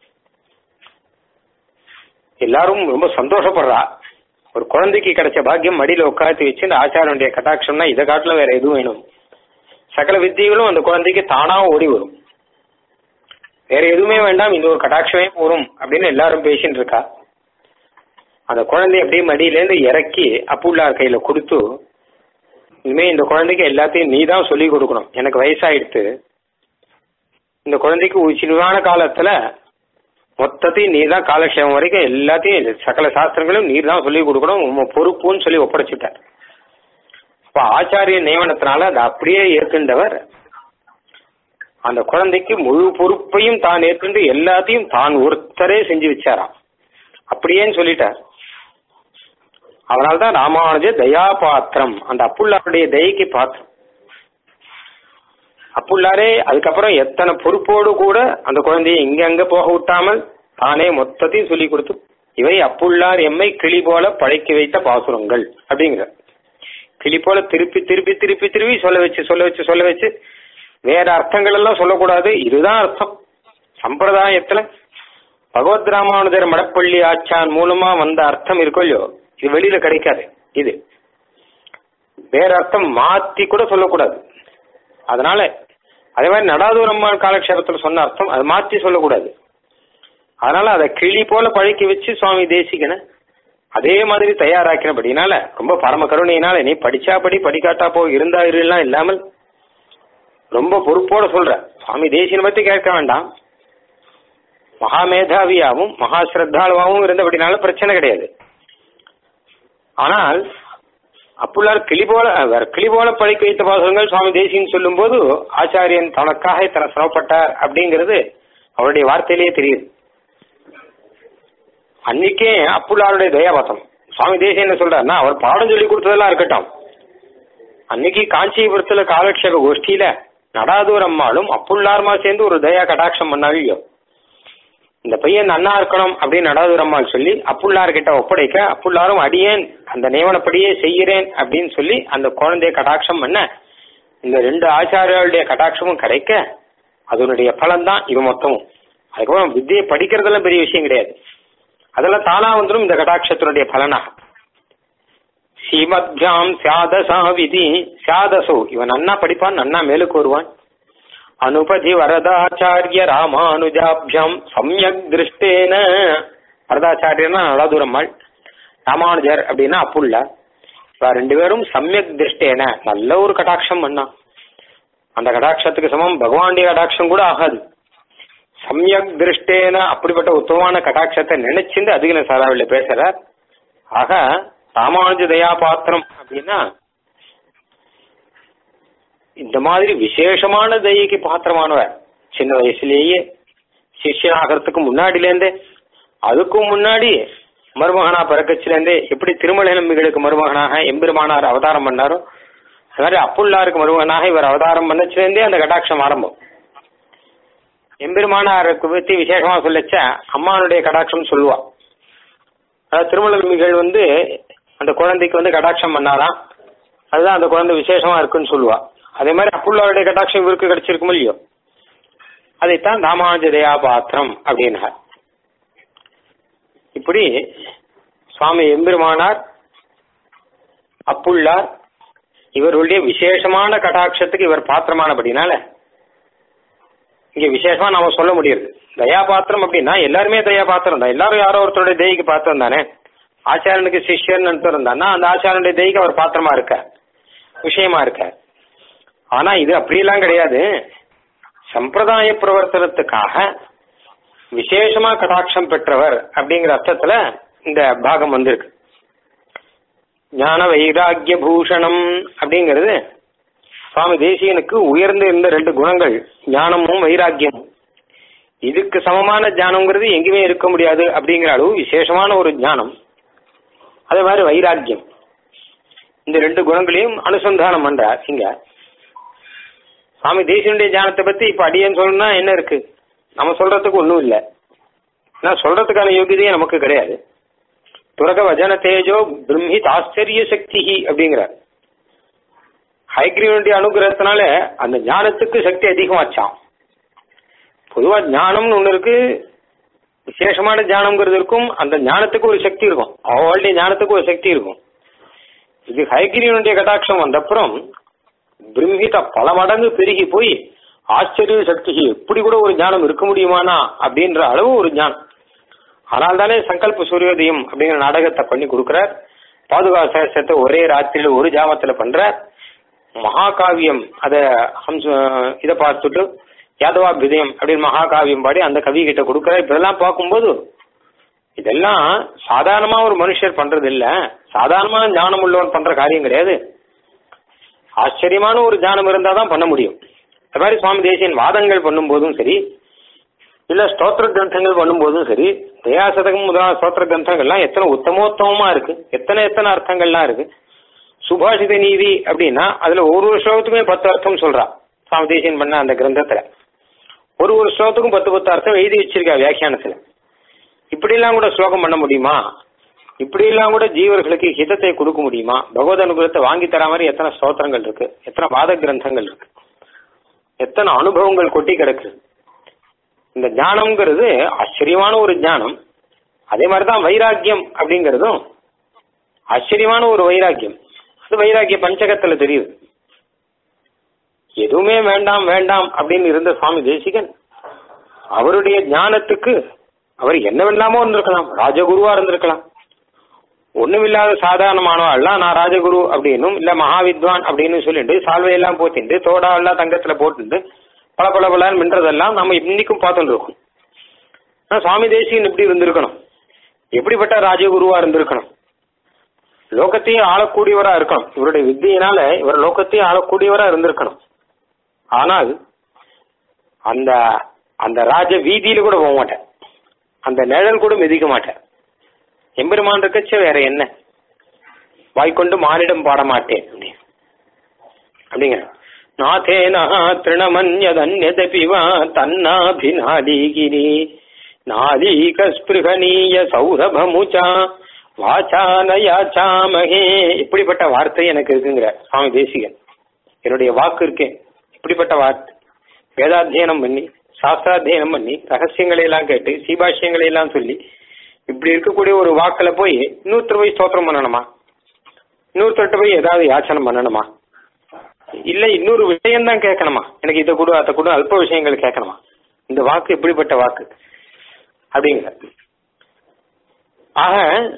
எல்லாரும் ரொம்ப சந்தோஷப்படுறா ஒரு குழந்தைக்கு கிடைச்ச பாக்கியம் மடியில உட்காந்து வச்சு இந்த ஆச்சாரனுடைய கட்டாட்சம்னா இதை காட்டுல வேற எதுவும் வேணும் சகல வித்தியங்களும் அந்த குழந்தைக்கு தானா ஓடி வரும் வேற எதுவுமே வேண்டாம் இந்த ஒரு கட்டாட்சமே போரும் அப்படின்னு எல்லாரும் பேசிட்டு இருக்கா அந்த குழந்தைய அப்படியே மடியிலேருந்து இறக்கி அப்புள்ளார் கையில கொடுத்து இனிமே இந்த குழந்தைக்கு எல்லாத்தையும் நீ தான் சொல்லி கொடுக்கணும் எனக்கு வயசாயிடுத்து இந்த குழந்தைக்கு உச்சிதமான காலத்துல மொத்தத்தையும் நீ தான் காலக்ஷேமம் வரைக்கும் எல்லாத்தையும் சகல சாஸ்திரங்களும் நீர் தான் சொல்லி கொடுக்கணும் உங்க பொறுப்புன்னு சொல்லி ஒப்படைச்சிட்டார் இப்ப ஆச்சாரிய நியமனத்தினால அதை அப்படியே ஏற்கின்றவர் அந்த குழந்தைக்கு முழு பொறுப்பையும் தான் ஏற்கொண்டு எல்லாத்தையும் தான் ஒருத்தரே செஞ்சு வச்சாராம் அப்படியேன்னு சொல்லிட்டார் அதனால்தான் ராமானுஜ தயா பாத்திரம் அந்த அப்புள்ளாருடைய தயைக்கு பாத்திரம் அப்புள்ளாரே அதுக்கப்புறம் எத்தனை பொறுப்போடு கூட அந்த குழந்தையை இங்க அங்க போக விட்டாமல் தானே மொத்தத்தையும் சொல்லி கொடுத்து இவை அப்புள்ளார் எம்மை கிளி போல பழைக்க வைத்த பாசுரங்கள் அப்படிங்கிற கிளி போல திருப்பி திருப்பி திருப்பி திருப்பி சொல்ல வச்சு சொல்ல வச்சு சொல்ல வச்சு வேற அர்த்தங்கள் எல்லாம் சொல்லக்கூடாது இதுதான் அர்த்தம் சம்பிரதாயத்துல பகவத் ராமானுஜர் மடப்பள்ளி ஆச்சான் மூலமா வந்த அர்த்தம் இருக்கோ இல்லையோ இது வெளியில கிடைக்காது இது வேற அர்த்தம் மாத்தி கூட சொல்லக்கூடாது அதனால அதே மாதிரி நடாதூரம்மாள் காலக்ஷேபத்தில் சொன்ன அர்த்தம் அதை மாத்தி சொல்லக்கூடாது அதனால அதை கிளி போல பழக்கி வச்சு சுவாமி தேசிகனை அதே மாதிரி தயாராக்கினபடினால ரொம்ப பரம கருணையினால நீ படிச்சா படி படிக்காட்டா போ இருந்தா இருலாம் இல்லாமல் ரொம்ப பொறுப்போட சொல்ற சுவாமி தேசியனை பத்தி கேட்க வேண்டாம் மகா மேதாவியாவும் மகா ஸ்ரத்தாளுவாவும் இருந்தபடினால பிரச்சனை கிடையாது ஆனால் அப்புள்ளார் கிளி போல வேற கிளி போல பழிக்க வைத்த பாசங்கள் சுவாமி தேசியன் சொல்லும் போது ஆச்சாரியன் தனக்காக இத்தனை சிரமப்பட்டார் அப்படிங்கிறது அவருடைய வார்த்தையிலேயே தெரியுது அன்னைக்கே அப்புள்ளாருடைய தயாபாத்தம் சுவாமி தேசியம் என்ன சொல்றாருன்னா அவர் பாடம் சொல்லி கொடுத்ததெல்லாம் இருக்கட்டும் அன்னைக்கு காஞ்சிபுரத்துல காலக்ஷேப கோஷ்டியில நடாதூர் அம்மாளும் அப்புள்ளாருமா சேர்ந்து ஒரு தயா கடாட்சம் பண்ணாவியோ இந்த பையன் நன்னா இருக்கணும் அப்படின்னு நடாதூர் அம்மாள் சொல்லி அப்புள்ளார் கிட்ட ஒப்படைக்க அப்புள்ளாரும் அடியேன் அந்த நியமனப்படியே செய்கிறேன் அப்படின்னு சொல்லி அந்த குழந்தைய கடாட்சம் பண்ண இந்த ரெண்டு ஆச்சாரியாளுடைய கடாட்சமும் கிடைக்க அதனுடைய பலன் தான் இது மொத்தமும் அதுக்கப்புறம் வித்தியை படிக்கிறதெல்லாம் பெரிய விஷயம் கிடையாது அதெல்லாம் தானா வந்துடும் இந்த கடாட்சத்தினுடைய பலனா ஸ்ரீமத்யாம் சியாதசா விதி சியாதசோ இவன் நன்னா படிப்பான் நன்னா மேலுக்கு வருவான் அனுபதி வரதாச்சாரிய ராமானுஜாபியம் சமயக் திருஷ்டேன வரதாச்சாரியர்னா நடாதூரம்மாள் ராமானுஜர் அப்படின்னா அப்புள்ள இவ ரெண்டு பேரும் சமயக் திருஷ்டேன நல்ல ஒரு கடாட்சம் பண்ணான் அந்த கடாட்சத்துக்கு சமம் பகவானுடைய கடாட்சம் கூட ஆகாது சமயக் திருஷ்டேன அப்படிப்பட்ட உத்தமமான கடாட்சத்தை நினைச்சுட்டு அதிக சாராவில் பேசுறார் ஆக ராமானுஜ தயா பாத்திரம் அப்படின்னா இந்த மாதிரி விசேஷமான தயைக்கு பாத்திரமானவர் சின்ன வயசுலேயே சிஷ்யனாகிறதுக்கு முன்னாடிலேருந்தே அதுக்கும் முன்னாடி மருமகனா பிறக்கச்சிலேருந்தே எப்படி திருமலை நம்பிகளுக்கு மருமகனாக எம்பெருமானார் அவதாரம் பண்ணாரோ அது மாதிரி அப்புள்ளாருக்கு மருமகனாக இவர் அவதாரம் பண்ணச்சிலேருந்தே அந்த கடாட்சம் ஆரம்பம் எம்பெருமானாருக்கு பத்தி விசேஷமா சொல்லச்ச அம்மானுடைய கடாட்சம் சொல்லுவா அதாவது திருமல நம்பிகள் வந்து அந்த குழந்தைக்கு வந்து கடாட்சம் பண்ணாராம் அதுதான் அந்த குழந்தை விசேஷமா இருக்குன்னு சொல்லுவா அதே மாதிரி அப்புள்ளாருடைய கட்டாட்சம் இவருக்கு கிடைச்சிருக்கும் இல்லையோ அதைத்தான் ராமானுஜதயா பாத்திரம் அப்படின்னார் இப்படி சுவாமி எம்பெருமானார் அப்புள்ளார் இவருடைய விசேஷமான கடாட்சத்துக்கு இவர் பாத்திரமானபடினால இங்க விசேஷமா நாம சொல்ல முடியாது தயா பாத்திரம் அப்படின்னா எல்லாருமே தயா பாத்திரம் தான் எல்லாரும் யாரோ ஒருத்தருடைய தெய்க்கு பாத்திரம் தானே ஆச்சாரனுக்கு சிஷ்யன் இருந்தான்னா அந்த ஆச்சாரனுடைய தெய்க்கு அவர் பாத்திரமா இருக்க விஷயமா இருக்க ஆனா இது அப்படியெல்லாம் கிடையாது சம்பிரதாய பிரவர்த்தனத்துக்காக விசேஷமா கடாட்சம் பெற்றவர் அப்படிங்கிற அர்த்தத்துல இந்த பாகம் வந்திருக்கு ஞான வைராகிய பூஷணம் அப்படிங்கிறது சுவாமி தேசியனுக்கு உயர்ந்து இருந்த ரெண்டு குணங்கள் ஞானமும் வைராக்கியமும் இதுக்கு சமமான ஞானம்ங்கிறது எங்கேயுமே இருக்க முடியாது அப்படிங்கிற அளவு விசேஷமான ஒரு ஞானம் அதே மாதிரி வைராக்கியம் இந்த ரெண்டு குணங்களையும் அனுசந்தானம் பண்றார் இங்க சுவாமி தேசியனுடைய ஞானத்தை பத்தி இப்ப அடியன்னு சொல்லணும்னா என்ன இருக்கு நம்ம சொல்றதுக்கு ஒன்றும் இல்லை நான் சொல்றதுக்கான யோகியதையே நமக்கு கிடையாது துரக வஜன தேஜோ பிரம்மித் ஆச்சரிய சக்தி அப்படிங்கிறார் ஹைகிரீவனுடைய அனுகிரகத்தினால அந்த ஞானத்துக்கு சக்தி அதிகமாச்சான் பொதுவா ஞானம்னு ஒண்ணு இருக்கு விசேஷமான ஞானம்ங்கிறது இருக்கும் அந்த ஞானத்துக்கு ஒரு சக்தி இருக்கும் அவளுடைய ஞானத்துக்கு ஒரு சக்தி இருக்கும் இது ஹைகிரீவனுடைய கட்டாட்சம் வந்தப்புறம் பிரம்மித பல மடங்கு பெருகி போய் ஆச்சரிய சக்தி இப்படி கூட ஒரு ஞானம் இருக்க முடியுமானா அப்படின்ற அளவு ஒரு ஞானம் ஆனால் தானே சங்கல்ப சூரியோதயம் அப்படிங்கிற நாடகத்தை பண்ணி கொடுக்கிறார் பாதுகா சகசத்தை ஒரே ராத்திரியில ஒரு ஜாமத்துல பண்ற மகாகாவியம் அத ஹம்ச இதை பார்த்துட்டு யாதவாபிதயம் அப்படின்னு மகாகாவியம் பாடி அந்த கவி கிட்ட கொடுக்குற இதெல்லாம் பார்க்கும்போது இதெல்லாம் சாதாரணமா ஒரு மனுஷர் பண்றது இல்ல சாதாரணமா ஞானம் உள்ளவன் பண்ற காரியம் கிடையாது ஆச்சரியமான ஒரு ஞானம் இருந்தா தான் பண்ண முடியும் அது மாதிரி சுவாமி தேசியன் வாதங்கள் பண்ணும்போதும் சரி இல்ல ஸ்தோத்திர கிரந்தங்கள் பண்ணும்போதும் சரி தயாசதகம் முதலான ஸ்தோத்திர கிரந்தங்கள்லாம் எத்தனை உத்தமோத்தமமா இருக்கு எத்தனை எத்தனை அர்த்தங்கள்லாம் இருக்கு சுபாஷித நீதி அப்படின்னா அதுல ஒரு ஒரு ஸ்லோகத்துக்குமே பத்து அர்த்தம் சொல்றா சுவாமி தேசியன் பண்ண அந்த கிரந்தத்துல ஒரு ஒரு ஸ்லோகத்துக்கும் பத்து பத்து அர்த்தம் எழுதி வச்சிருக்கா வியாக்கியானத்துல இப்படியெல்லாம் கூட ஸ்லோகம் பண்ண முடியுமா இப்படியெல்லாம் கூட ஜீவர்களுக்கு ஹிதத்தை கொடுக்க முடியுமா பகவத் அனுகிரகத்தை வாங்கி தர மாதிரி எத்தனை ஸ்தோத்திரங்கள் இருக்கு எத்தனை வாத கிரந்தங்கள் இருக்கு எத்தனை அனுபவங்கள் கொட்டி கிடக்கு இந்த ஞானம்ங்கிறது ஆச்சரியமான ஒரு ஞானம் அதே மாதிரிதான் வைராக்கியம் அப்படிங்கிறதும் ஆச்சரியமான ஒரு வைராக்கியம் அது வைராக்கிய பஞ்சகத்துல தெரியுது எதுவுமே வேண்டாம் வேண்டாம் அப்படின்னு இருந்த சுவாமி தேசிகன் அவருடைய ஞானத்துக்கு அவர் என்னவெல்லாமோ இருந்திருக்கலாம் ராஜகுருவா இருந்திருக்கலாம் ஒண்ணுமில்லாத சாதாரணமானவாள்லாம் நான் ராஜகுரு அப்படின்னும் இல்ல மகாவித்வான் அப்படின்னு சொல்லிட்டு சால்வையெல்லாம் போத்திண்டு தோடா எல்லாம் தங்கத்துல போட்டுட்டு பல பல பலன்னு மின்றதெல்லாம் நம்ம இன்னைக்கும் பார்த்துட்டு இருக்கோம் ஆனா சுவாமி தேசிகன் இப்படி இருந்திருக்கணும் எப்படிப்பட்ட ராஜகுருவா இருந்திருக்கணும் லோகத்தையும் ஆளக்கூடியவரா இருக்கணும் இவருடைய வித்தியினால இவர் லோகத்தையும் ஆளக்கூடியவரா இருந்திருக்கணும் ஆனால் அந்த அந்த ராஜ வீதியில கூட போக மாட்டேன் அந்த நிழல் கூட மிதிக்க மாட்டேன் எம்பெருமான் இருக்கச்ச வேற என்ன வாய்க்கொண்டு மானிடம் பாட மாட்டேன் அப்படிங்கிற நாதேனா திருணமன்யதன்யதபிவா தன்னாபிநாதீகிரி நாதீகஸ்பிருகணீய சௌரபமுச்சா வாச்சானயாச்சாமகே இப்படிப்பட்ட வார்த்தை எனக்கு இருக்குங்கிற சுவாமி தேசிகன் என்னுடைய வாக்கு இருக்கேன் இப்படிப்பட்ட வார்த்தை வேதாத்தியனம் பண்ணி சாஸ்திராத்தியனம் பண்ணி ரகசியங்களை எல்லாம் கேட்டு சீபாஷ்யங்களை எல்லாம் சொல்லி இப்படி இருக்கக்கூடிய ஒரு வாக்கில் போய் இன்னொருத்தர் போய் ஸ்தோத்திரம் பண்ணணுமா இன்னொருத்தர்கிட்ட போய் ஏதாவது யாச்சனம் பண்ணணுமா இல்ல இன்னொரு விஷயம் தான் கேட்கணுமா எனக்கு இதை கூட அதை கூட அல்ப விஷயங்கள் கேட்கணுமா இந்த வாக்கு எப்படிப்பட்ட வாக்கு அப்படிங்கிற ஆக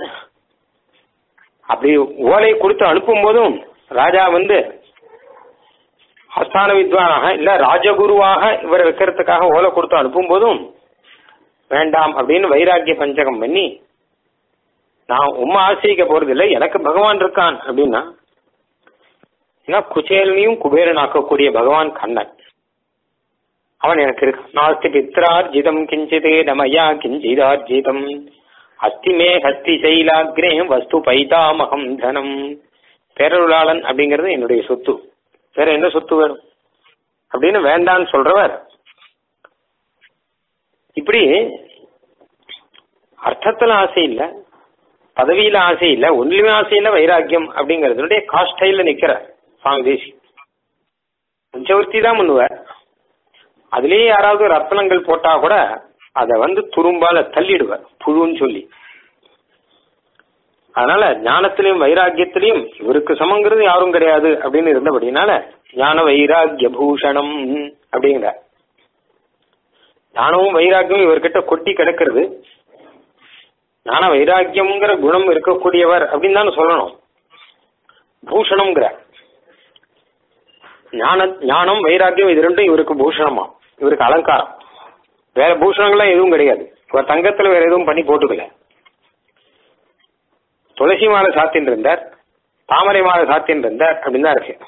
அப்படி ஓலை கொடுத்து அனுப்பும் போதும் ராஜா வந்து ஆஸ்தான வித்வானாக இல்ல ராஜகுருவாக இவரை வைக்கிறதுக்காக ஓலை கொடுத்து அனுப்பும் போதும் வேண்டாம் அப்படின்னு வைராக்கிய பஞ்சகம் பண்ணி நான் உம்மை ஆசிரிக்க போறது இல்லை எனக்கு பகவான் இருக்கான் அப்படின்னா ஏன்னா குச்சேலனையும் குபேரன் ஆக்கக்கூடிய பகவான் கண்ணன் அவன் எனக்கு இருக்கான் நாஸ்தி பித்ரார்ஜிதம் கிஞ்சிதே நமயா கிஞ்சிதார்ஜிதம் அஸ்தி மே ஹஸ்தி சைலாகிரே வஸ்து பைதாமகம் தனம் பேரருளாளன் அப்படிங்கிறது என்னுடைய சொத்து வேற என்ன சொத்து வேணும் அப்படின்னு வேண்டான்னு சொல்றவர் இப்படி அர்த்தத்துல ஆசை இல்ல பதவியில ஆசை இல்ல ஒன்றுமே ஆசை இல்ல வைராக்கியம் அப்படிங்கறதுடைய காஸ்டைல நிக்கிறார் சுவாமி தேசி பஞ்சவர்த்தி தான் பண்ணுவார் அதுலயே யாராவது ரத்னங்கள் போட்டா கூட அதை வந்து துரும்பால தள்ளிடுவார் புழுன்னு சொல்லி அதனால ஞானத்திலையும் வைராக்கியத்திலையும் இவருக்கு சமங்கிறது யாரும் கிடையாது அப்படின்னு இருந்தபடினால ஞான வைராக்கிய பூஷணம் அப்படிங்கிற ஞானமும் வைராக்கியமும் இவர்கிட்ட கொட்டி கிடக்கிறது ஞான வைராக்கியம்ங்கிற குணம் இருக்கக்கூடியவர் அப்படின்னு தானே சொல்லணும் பூஷணம்ங்கிற ஞான ஞானம் வைராக்கியம் இது ரெண்டும் இவருக்கு பூஷணமா இவருக்கு அலங்காரம் வேற பூஷணங்கள்லாம் எதுவும் கிடையாது இவர் தங்கத்துல வேற எதுவும் பண்ணி போட்டுக்கல துளசி மாலை சாத்தின் இருந்தார் தாமரை மாலை சாத்தின் இருந்தார் அப்படின்னு தான் இருக்கு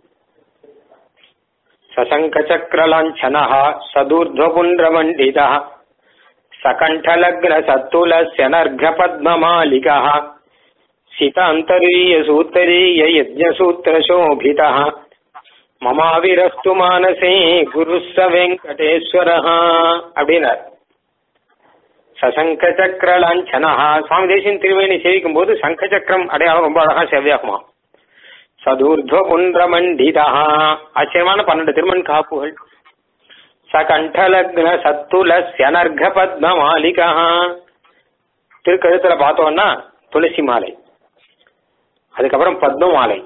சசங்க சக்கரலாஞ்சனா சதுர்துவபுண்ட்ரமண்டிதா சகண்டலக்ன சத்துலஸ்யனர்க பத்மமாலிகா சிதாந்தரீய சூத்தரீய யஜ்ஞசூத்திர சோபிதா மமாவிரஸ்து மானசே குருச வெங்கடேஸ்வர அப்படின்னார் சசங்க சக்கர லாஞ்சனா சுவாமி தேசியன் திருவேணி சேவிக்கும் போது சங்க சக்கரம் அடையாளம் ரொம்ப அழகா செவ்வியாகுமா சதுர்துவ குன்ற மண்டிதா ஆச்சரியமான பன்னெண்டு திருமண் காப்புகள் சகண்டலக்ன சத்துலஸ்யனர்க பத்ம மாலிகா திருக்கழுத்துல பார்த்தோம்னா துளசி மாலை அதுக்கப்புறம் பத்ம மாலை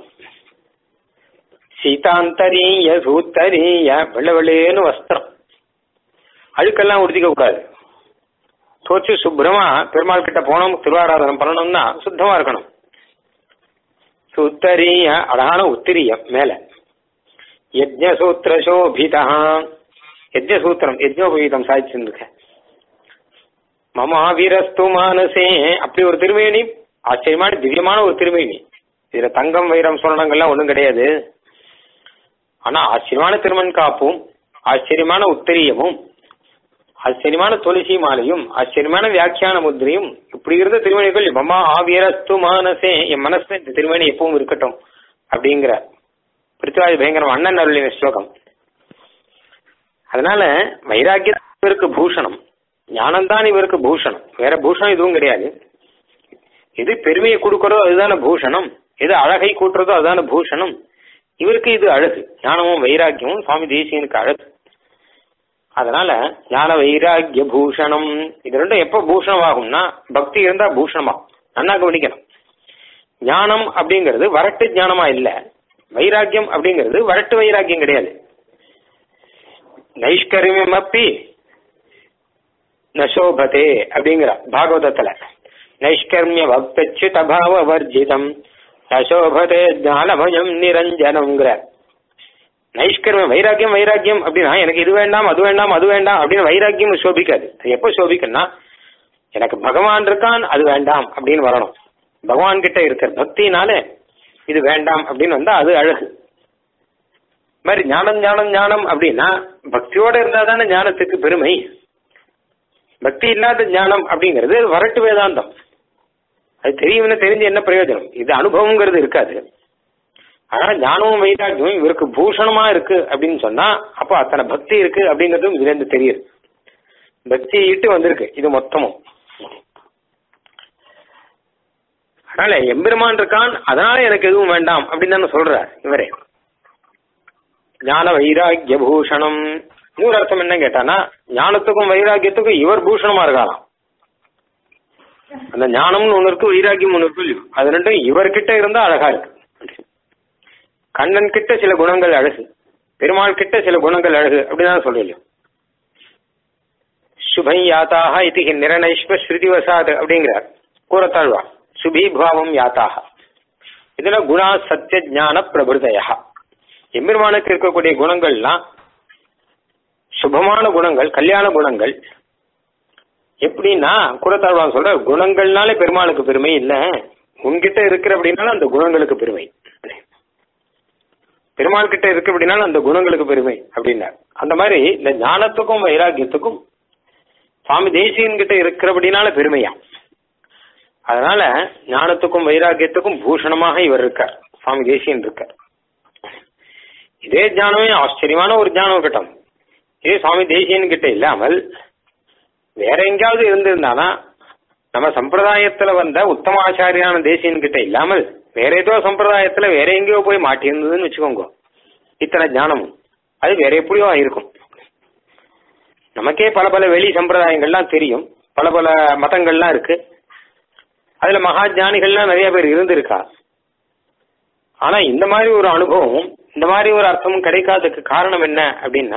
சீதாந்தரீய சூத்தரீய வெள்ள வெள்ளேன்னு வஸ்திரம் அழுக்கெல்லாம் உடுத்திக்க கூடாது தோச்சு சுப்பிரமா பெருமாள் கிட்ட போனோம் திருவாராதனம் பண்ணணும்னா சுத்தமா இருக்கணும் சுத்தரிய அழகான உத்திரியம் மேல யஜ்ஞசூத்திர சோபிதா யஜ்ஞசூத்திரம் யஜ்ஞோபவீதம் சாதிச்சிருக்க மமாவிரஸ்து மானசே அப்படி ஒரு திருமேனி ஆச்சரியமான திவ்யமான ஒரு திருமேனி இதுல தங்கம் வைரம் சுரணங்கள்லாம் ஒண்ணும் கிடையாது ஆனா ஆச்சரியமான திருமண் காப்பும் ஆச்சரியமான உத்தரியமும் ஆச்சரியமான துளசி மாலையும் ஆச்சரியமான வியாக்கியான முத்திரையும் இப்படி இருந்த திருமணிகள் மமா ஆவியரஸ்து மானசே என் மனசுல இந்த திருமணி எப்பவும் இருக்கட்டும் அப்படிங்கிற பிருத்திவாதி பயங்கரம் அண்ணன் அருளின ஸ்லோகம் அதனால வைராக்கியம் இவருக்கு பூஷணம் ஞானம்தான் இவருக்கு பூஷணம் வேற பூஷணம் எதுவும் கிடையாது எது பெருமையை கொடுக்கறதோ அதுதானே பூஷணம் எது அழகை கூட்டுறதோ அதுதானே பூஷணம் இவருக்கு இது அழகு ஞானமும் வைராக்கியமும் சுவாமி தேசியனுக்கு அழகு அதனால ஞான வைராக்கிய பூஷணம் இது ரெண்டும் எப்ப பூஷணம் ஆகும்னா பக்தி இருந்தா பூஷணமாகும் நன்னா கவனிக்கணும் ஞானம் அப்படிங்கிறது வரட்டு ஞானமா இல்ல வைராக்கியம் அப்படிங்கிறது வரட்டு வைராக்கியம் கிடையாது நைஷ்கர்மியம் அப்பி நசோபதே அப்படிங்கிற பாகவதத்துல நைஷ்கர்மிய பக்தச்சுத பாவ வர்ஜிதம் நசோபதே ஞானமயம் நிரஞ்சனம்ங்கிற நைஷ்கர்ம வைராக்கியம் வைராக்கியம் அப்படின்னா எனக்கு இது வேண்டாம் அது வேண்டாம் அது வேண்டாம் அப்படின்னு வைராக்கியம் சோபிக்காது அது எப்போ சோபிக்குன்னா எனக்கு பகவான் இருக்கான் அது வேண்டாம் அப்படின்னு வரணும் பகவான் கிட்ட இருக்கிற பக்தினால இது வேண்டாம் அப்படின்னு வந்தா அது அழகு மாதிரி ஞானம் ஞானம் ஞானம் அப்படின்னா பக்தியோட இருந்தா தானே ஞானத்துக்கு பெருமை பக்தி இல்லாத ஞானம் அப்படிங்கிறது வரட்டு வேதாந்தம் அது தெரியும்னு தெரிஞ்சு என்ன பிரயோஜனம் இது அனுபவங்கிறது இருக்காது அதனால ஞானமும் வைராக்கியமும் இவருக்கு பூஷணமா இருக்கு அப்படின்னு சொன்னா அப்போ அத்தனை பக்தி இருக்கு அப்படிங்கறதும் இதுல இருந்து தெரியுது பக்தியை இட்டு வந்திருக்கு இது மொத்தமும் அதனால எம்பெருமான் இருக்கான் அதனால எனக்கு எதுவும் வேண்டாம் அப்படின்னு தானே சொல்றார் இவரே ஞான வைராக்கிய பூஷணம் இன்னொரு அர்த்தம் என்ன கேட்டானா ஞானத்துக்கும் வைராக்கியத்துக்கும் இவர் பூஷணமா இருக்காராம் அந்த ஞானம்னு ஒண்ணு இருக்கு வைராக்கியம் ஒண்ணு இருக்கு இல்லையோ அது ரெண்டும் இவர்கிட்ட இருந்தா அழகா இருக்கு கண்ணன் கிட்ட சில குணங்கள் அழகு பெருமாள் கிட்ட சில குணங்கள் அழகு அப்படிதான் சொல்றீங்க சுபை யாத்தாக இது நிரநைஷ்வ ஸ்ருதிவசாத் அப்படிங்கிறார் கூறத்தாழ்வா சுபீபாவம் யாத்தாக இதுல குணா சத்திய ஞான பிரபுதயா எம்பெருமானுக்கு இருக்கக்கூடிய குணங்கள்லாம் சுபமான குணங்கள் கல்யாண குணங்கள் எப்படின்னா குரத்தாழ்வான் சொல்ற குணங்கள்னாலே பெருமாளுக்கு பெருமை இல்ல உன்கிட்ட இருக்கிற அப்படின்னாலும் அந்த குணங்களுக்கு பெருமை பெருமாள் கிட்ட இருக்கு அப்படின்னாலும் அந்த குணங்களுக்கு பெருமை அப்படின்னார் அந்த மாதிரி இந்த ஞானத்துக்கும் வைராக்கியத்துக்கும் சுவாமி தேசியன் கிட்ட இருக்கிறபடினால பெருமையா அதனால ஞானத்துக்கும் வைராக்கியத்துக்கும் பூஷணமாக இவர் இருக்கார் சுவாமி தேசியன் இருக்கார் இதே ஞானமே ஆச்சரியமான ஒரு ஞானம் கிட்டம் இதே சுவாமி தேசியன் கிட்ட இல்லாமல் வேற எங்கேயாவது இருந்திருந்தானா நம்ம சம்பிரதாயத்துல வந்த உத்தமாச்சாரியான தேசியன் கிட்ட இல்லாமல் வேற ஏதோ சம்பிரதாயத்துல வேற எங்கேயோ போய் மாட்டியிருந்ததுன்னு வச்சுக்கோங்க இத்தனை ஞானமும் அது வேற எப்படியோ இருக்கும் நமக்கே பல பல வெளி சம்பிரதாயங்கள்லாம் தெரியும் பல பல மதங்கள்லாம் இருக்கு அதுல மகா ஞானிகள்லாம் நிறைய பேர் இருந்திருக்கா ஆனா இந்த மாதிரி ஒரு அனுபவம் இந்த மாதிரி ஒரு அர்த்தமும் கிடைக்காததுக்கு காரணம் என்ன அப்படின்னா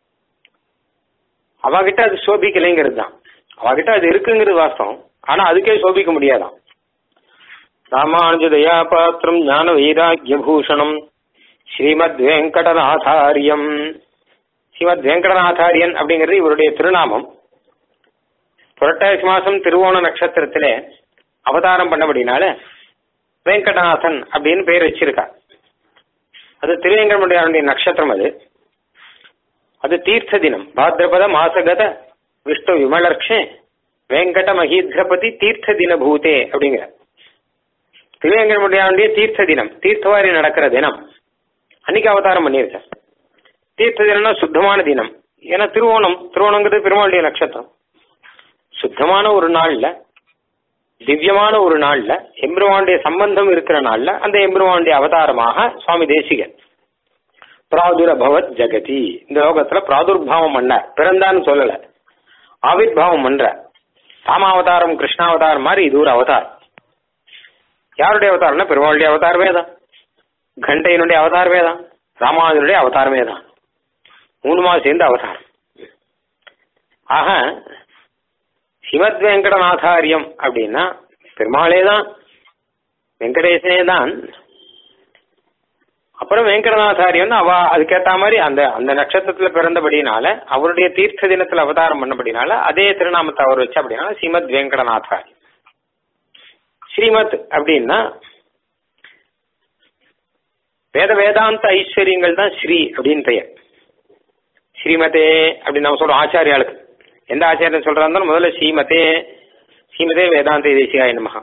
அவகிட்ட அது சோபிக்கலைங்கிறது தான் அவகிட்ட அது இருக்குங்கிறது வாஸ்தவம் ஆனா அதுக்கே சோபிக்க முடியாதான் ராமானுஜ தயா பாத்திரம் ஞான வைராக்கிய பூஷணம் ஸ்ரீமத் வெங்கடநாதாரியம் ஸ்ரீமத் வெங்கடநாதாரியன் அப்படிங்கிறது இவருடைய திருநாமம் புரட்டாசி மாசம் திருவோண நட்சத்திரத்திலே அவதாரம் பண்ணபடினால வெங்கடநாதன் அப்படின்னு பேர் வச்சிருக்கா அது திருவேங்கடமுடியாருடைய நட்சத்திரம் அது அது தீர்த்த தினம் பாத்ரபத மாசகத விஷ்ணு விமலர்ஷே வெங்கட மகீத்ரபதி தீர்த்த தின பூதே அப்படிங்கிற திருவேங்கடமுடியாருடைய தீர்த்த தினம் தீர்த்தவாரி நடக்கிற தினம் அன்னைக்கு அவதாரம் பண்ணியிருக்கார் தீர்த்த தினம்னா சுத்தமான தினம் ஏன்னா திருவோணம் திருவோணங்கிறது பெருமாளுடைய நட்சத்திரம் சுத்தமான ஒரு நாள்ல திவ்யமான ஒரு நாள்ல எம்பெருமானுடைய சம்பந்தம் இருக்கிற நாள்ல அந்த எம்பெருமானுடைய அவதாரமாக சுவாமி தேசிகன் பிராதுரபவத் ஜெகதி இந்த லோகத்துல பிராதுர்பாவம் பண்ணார் பிறந்தான்னு சொல்லல ஆவிர்வாவம் பண்ற ராமாவதாரம் கிருஷ்ணாவதாரம் மாதிரி இது ஒரு அவதாரம் யாருடைய அவதாரம்னா பெருமாளுடைய அவதாரமே தான் கண்டையனுடைய அவதாரமே தான் ராமானுஜனுடைய அவதாரமே தான் மூணு மாதம் சேர்ந்த அவதாரம் ஆக சிவத் வெங்கடநாதாரியம் அப்படின்னா பெருமாளே தான் வெங்கடேசனே தான் அப்புறம் வெங்கடநாதாரியம் அவ அதுக்கேத்த மாதிரி அந்த அந்த நட்சத்திரத்துல பிறந்தபடினால அவருடைய தீர்த்த தினத்துல அவதாரம் பண்ணபடினால அதே திருநாமத்தை அவர் வச்சு அப்படின்னா ஸ்ரீமத் வெங்கடநாதாரி ஸ்ரீமத் அப்படின்னா வேத வேதாந்த ஐஸ்வர்யங்கள் தான் ஸ்ரீ அப்படின்னு பெயர் ஸ்ரீமதே அப்படின்னு நம்ம சொல்றோம் ஆச்சாரியாளுக்கு எந்த ஆச்சாரியன் சொல்றாங்க முதல்ல ஸ்ரீமதே ஸ்ரீமதே வேதாந்த தேசிகாய நமகா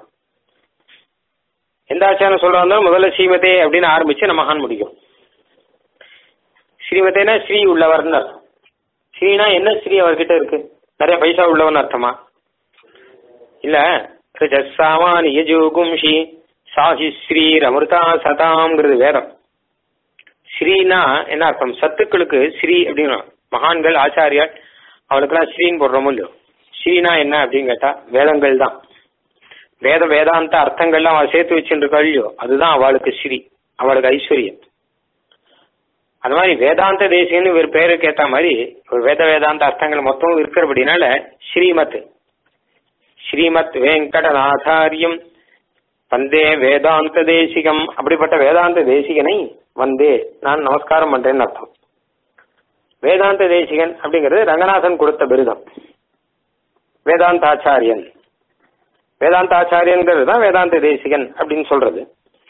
எந்த ஆச்சாரம் சொல்றாங்க முதல்ல ஸ்ரீமதே அப்படின்னு ஆரம்பிச்சு நமகான் முடியும் ஸ்ரீமதேனா ஸ்ரீ உள்ளவர்னு அர்த்தம் ஸ்ரீனா என்ன ஸ்ரீ அவர்கிட்ட இருக்கு நிறைய பைசா உள்ளவன் அர்த்தமா இல்ல சாமானிய ஜோகும்ஷி சாஹி ஸ்ரீர் அமிர்தா சதாம்ங்கிறது வேதம் ஸ்ரீனா என்ன அர்த்தம் சத்துக்களுக்கு ஸ்ரீ அப்படின்னு மகான்கள் ஆச்சாரியால் அவனுக்கெல்லாம் ஸ்ரீன்னு போடுறோமோ இல்லையோ ஸ்ரீனா என்ன அப்படின்னு கேட்டா வேதங்கள் தான் வேத வேதாந்த அர்த்தங்கள்லாம் அவள் சேர்த்து வச்சுருக்கா இல்லையோ அதுதான் அவளுக்கு ஸ்ரீ அவளுக்கு ஐஸ்வர்யம் அது மாதிரி வேதாந்த தேசியன்னு ஒரு பேருக்கு ஏத்த மாதிரி ஒரு வேத வேதாந்த அர்த்தங்கள் மொத்தம் இருக்கிறபடினால ஸ்ரீமத் ஸ்ரீமத் வெங்கடநாதாரியம் வந்தே வேதாந்த தேசிகம் அப்படிப்பட்ட வேதாந்த தேசிகனை வந்தே நான் நமஸ்காரம் பண்றேன்னு அர்த்தம் வேதாந்த தேசிகன் அப்படிங்கிறது ரங்கநாதன் கொடுத்த பிருதம் வேதாந்தாச்சாரியன் வேதாந்தாச்சாரியன்கிறது தான் வேதாந்த தேசிகன் அப்படின்னு சொல்றது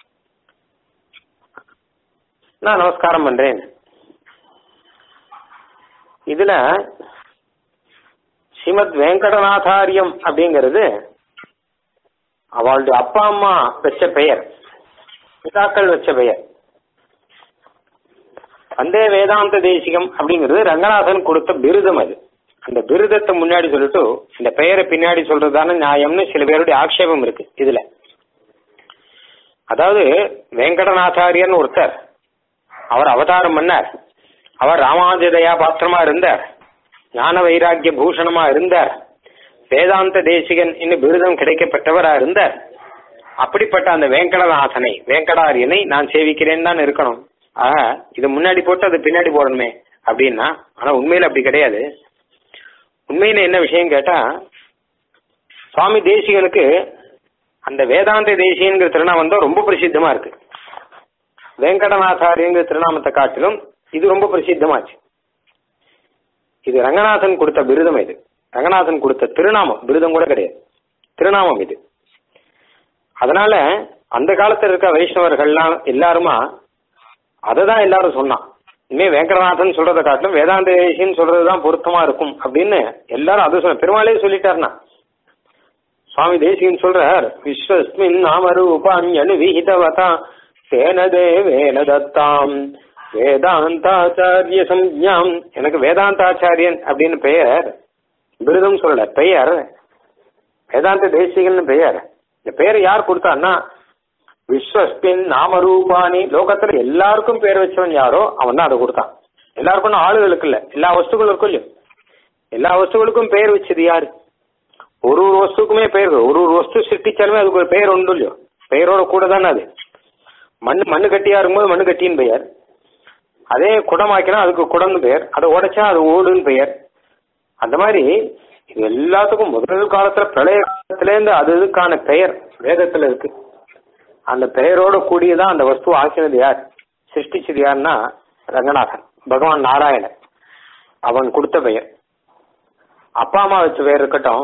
நான் நமஸ்காரம் பண்றேன் இதுல ஸ்ரீமத் வெங்கடநாதாரியம் அப்படிங்கிறது அவளுடைய அப்பா அம்மா வச்ச பெயர் பிதாக்கள் வச்ச பெயர் வந்தே வேதாந்த தேசிகம் அப்படிங்கிறது ரங்கநாதன் கொடுத்த பிருதம் அது அந்த பிருதத்தை முன்னாடி சொல்லிட்டு இந்த பெயரை பின்னாடி சொல்றதுதான நியாயம்னு சில பேருடைய ஆக்ஷேபம் இருக்கு இதுல அதாவது வெங்கடநாதாரியன் ஒருத்தர் அவர் அவதாரம் பண்ணார் அவர் ராமாஜதயா பாத்திரமா இருந்தார் ஞான வைராக்கிய பூஷணமா இருந்தார் வேதாந்த தேசிகன் இன்னும் விருதம் கிடைக்கப்பட்டவரா இருந்தார் அப்படிப்பட்ட அந்த வெங்கடநாதனை வெங்கடாரியனை நான் சேவிக்கிறேன்னு தான் இருக்கணும் ஆக இது முன்னாடி போட்டு அது பின்னாடி போடணுமே அப்படின்னா ஆனா உண்மையில அப்படி கிடையாது உண்மையில என்ன விஷயம் கேட்டா சுவாமி தேசிகனுக்கு அந்த வேதாந்த தேசியங்கிற திருநாமம் தான் ரொம்ப பிரசித்தமா இருக்கு வெங்கடநாதாரியங்கிற திருநாமத்தை காட்டிலும் இது ரொம்ப பிரசித்தமாச்சு இது ரங்கநாதன் கொடுத்த விருதம் இது ரங்கநாதன் கொடுத்த திருநாமம் விருதம் கூட கிடையாது திருநாமம் இது அதனால அந்த காலத்துல இருக்க வைஷ்ணவர்கள்லாம் எல்லாருமா அதை தான் எல்லாரும் சொன்னான் இனிமே வெங்கடநாதன் சொல்றதை காட்டிலும் வேதாந்த தேசியன்னு சொல்றதுதான் பொருத்தமா இருக்கும் அப்படின்னு எல்லாரும் அது சொன்ன பெருமாளே சொல்லிட்டாருனா சுவாமி தேசிகன் சொல்றார் விஸ்வஸ்மின் நாமரூபாண்யனு விஹிதவதா சேன தேவேன தத்தாம் வேதாந்தாச்சாரிய சம்ஞாம் எனக்கு வேதாந்தாச்சாரியன் அப்படின்னு பெயர் விருதம் சொல்லல பெயர் வேதாந்த தேசிகன் பெயர் இந்த பெயர் யார் கொடுத்தான்னா விஸ்வஸ்பின் நாமரூபானி லோகத்துல எல்லாருக்கும் பேர் வச்சவன் யாரோ அவன் தான் அதை கொடுத்தான் எல்லாருக்கும் ஆளுகளுக்கு இல்ல எல்லா வஸ்துகளும் இருக்கும் இல்லையோ எல்லா வஸ்துகளுக்கும் பெயர் வச்சது யாரு ஒரு ஒரு வஸ்துக்குமே பெயர் ஒரு ஒரு வஸ்து சிருஷ்டிச்சாலுமே அதுக்கு ஒரு பெயர் உண்டு இல்லையோ பெயரோட கூட தானே அது மண் மண்ணு கட்டியா இருக்கும்போது மண்ணு கட்டின்னு பெயர் அதே குடமாக்கினா அதுக்கு குடம்னு பெயர் அதை உடைச்சா அது ஓடுன்னு பெயர் அந்த மாதிரி இது எல்லாத்துக்கும் முதல் காலத்துல பிரளய காலத்திலேருந்து அது இதுக்கான பெயர் வேதத்துல இருக்கு அந்த பெயரோட கூடியதான் அந்த வஸ்து ஆக்கினது யார் சிருஷ்டிச்சது யாருன்னா ரங்கநாதன் பகவான் நாராயணன் அவன் கொடுத்த பெயர் அப்பா அம்மா வச்ச பெயர் இருக்கட்டும்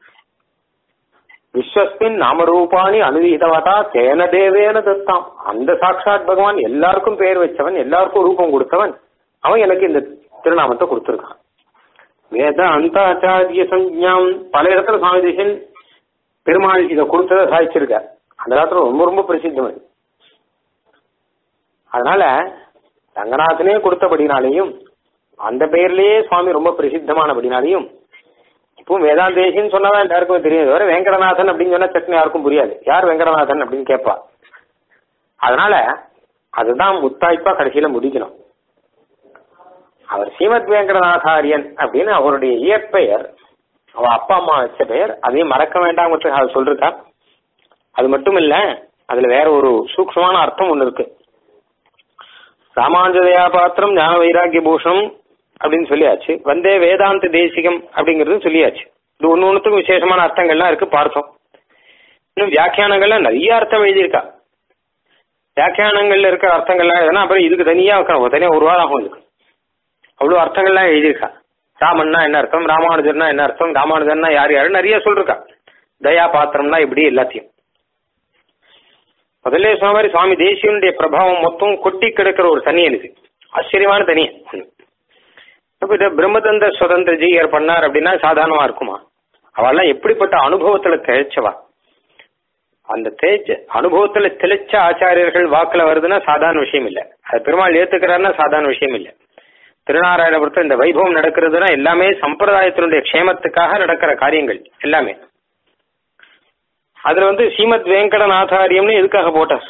விஸ்வஸ்மின் நாமரூபாணி அனுவீதவதா தேன தேவேன தத்தாம் அந்த சாட்சாத் பகவான் எல்லாருக்கும் பெயர் வச்சவன் எல்லாருக்கும் ரூபம் கொடுத்தவன் அவன் எனக்கு இந்த திருநாமத்தை கொடுத்துருக்கான் வேத அந்தாச்சாரிய சஞ்ஞாம் பல இடத்துல சுவாமி தேசன் பெருமாள் இதை கொடுத்ததை சாதிச்சிருக்கார் அந்த காலத்துல ரொம்ப ரொம்ப பிரசித்தம் அது அதனால ரங்கநாதனே கொடுத்தபடினாலையும் அந்த பெயர்லயே சுவாமி ரொம்ப பிரசித்தமானபடினாலையும் இப்போ வேதாந்தேசின்னு சொன்னாதான் எல்லாருக்கும் தெரியும் தவிர வெங்கடநாதன் அப்படின்னு சொன்னா சட்னி யாருக்கும் புரியாது யார் வெங்கடநாதன் அப்படின்னு கேட்பா அதனால அதுதான் முத்தாய்ப்பா கடைசியில முடிக்கணும் அவர் ஸ்ரீமத் வெங்கடநாதாரியன் அப்படின்னு அவருடைய இயற்பெயர் அவ அப்பா அம்மா வச்ச பெயர் அதையும் மறக்க வேண்டாம் அவர் சொல்லிருக்கா அது மட்டும் இல்ல அதுல வேற ஒரு சூக்ஷமான அர்த்தம் ஒண்ணு இருக்கு ராமாஞ்சதயா பாத்திரம் ஞான வைராக்கிய பூஷணம் அப்படின்னு சொல்லியாச்சு வந்தே வேதாந்த தேசிகம் அப்படிங்கறது சொல்லியாச்சு இது ஒன்னு ஒண்ணுத்துக்கும் விசேஷமான அர்த்தங்கள்லாம் இருக்கு பார்த்தோம் இன்னும் வியாக்கியானங்கள்லாம் நிறைய அர்த்தம் எழுதியிருக்கா வியாக்கியானங்கள்ல இருக்கிற அர்த்தங்கள்லாம் எதுனா அப்புறம் இதுக்கு தனியா வைக்கணும் தனியா ஒரு வாரம் ஆகும் இதுக்கு அவ்வளவு அர்த்தங்கள்லாம் எழுதியிருக்கா ராமன்னா என்ன அர்த்தம் ராமானுஜர்னா என்ன அர்த்தம் ராமானுஜர்னா யார் யாரு நிறைய சொல்லிருக்கா தயா பாத்திரம்னா இப்படி எல்லாத்தையும் முதல்ல சொன்ன மாதிரி சுவாமி தேசியனுடைய பிரபாவம் மொத்தம் கொட்டி கிடக்கிற ஒரு தனியன் இது ஆச்சரியமான தனியன் இப்ப இதை பிரம்மதந்த சுதந்திர ஜீயர் பண்ணார் அப்படின்னா சாதாரணமா இருக்குமா அவெல்லாம் எப்படிப்பட்ட அனுபவத்துல திளைச்சவா அந்த தேய்ச்ச அனுபவத்துல திளைச்ச ஆச்சாரியர்கள் வாக்குல வருதுன்னா சாதாரண விஷயம் இல்ல அது பெருமாள் ஏத்துக்கிறாருன்னா சாதாரண விஷயம் இல்ல திருநாராயணபுரத்துல இந்த வைபவம் நடக்கிறதுனா எல்லாமே சம்பிரதாயத்தினுடைய க்ஷேமத்துக்காக நடக்கிற காரியங்கள் எல்லாமே அதுல வந்து ஸ்ரீமத் வெங்கடநாதாரியம்னு எதுக்காக போட்டார்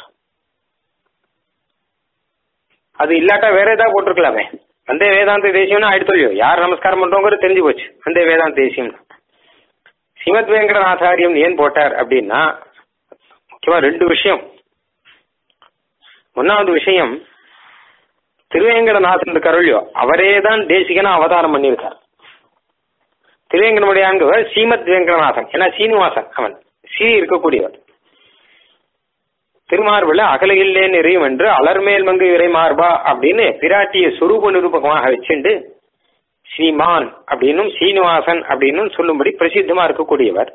அது இல்லாட்டா வேற ஏதாவது போட்டிருக்கலாமே வந்தே வேதாந்த தேசியம்னு ஆயிடுத்தொழியோ யார் நமஸ்காரம் பண்றோங்கிறது தெரிஞ்சு போச்சு வந்தே வேதாந்த தேசியம் ஸ்ரீமத் வெங்கடநாதாரியம் ஏன் போட்டார் அப்படின்னா முக்கியமா ரெண்டு விஷயம் ஒன்னாவது விஷயம் திருவேங்கடநாதன் இருக்காரோ அவரே தான் தேசிகனா அவதாரம் பண்ணியிருக்கார் திருவேங்கடமுடியான்கிறவர் ஸ்ரீமத் வெங்கடநாதன் ஏன்னா சீனிவாசன் அவன் ஸ்ரீ இருக்கக்கூடியவர் திருமார்பில் அகலையில்லே நிறையும் என்று அலர்மேல் மங்கு இறை மார்பா அப்படின்னு பிராட்டிய சுரூப நிரூபகமாக வச்சுண்டு ஸ்ரீமான் அப்படின்னும் சீனிவாசன் அப்படின்னும் சொல்லும்படி பிரசித்தமா இருக்கக்கூடியவர்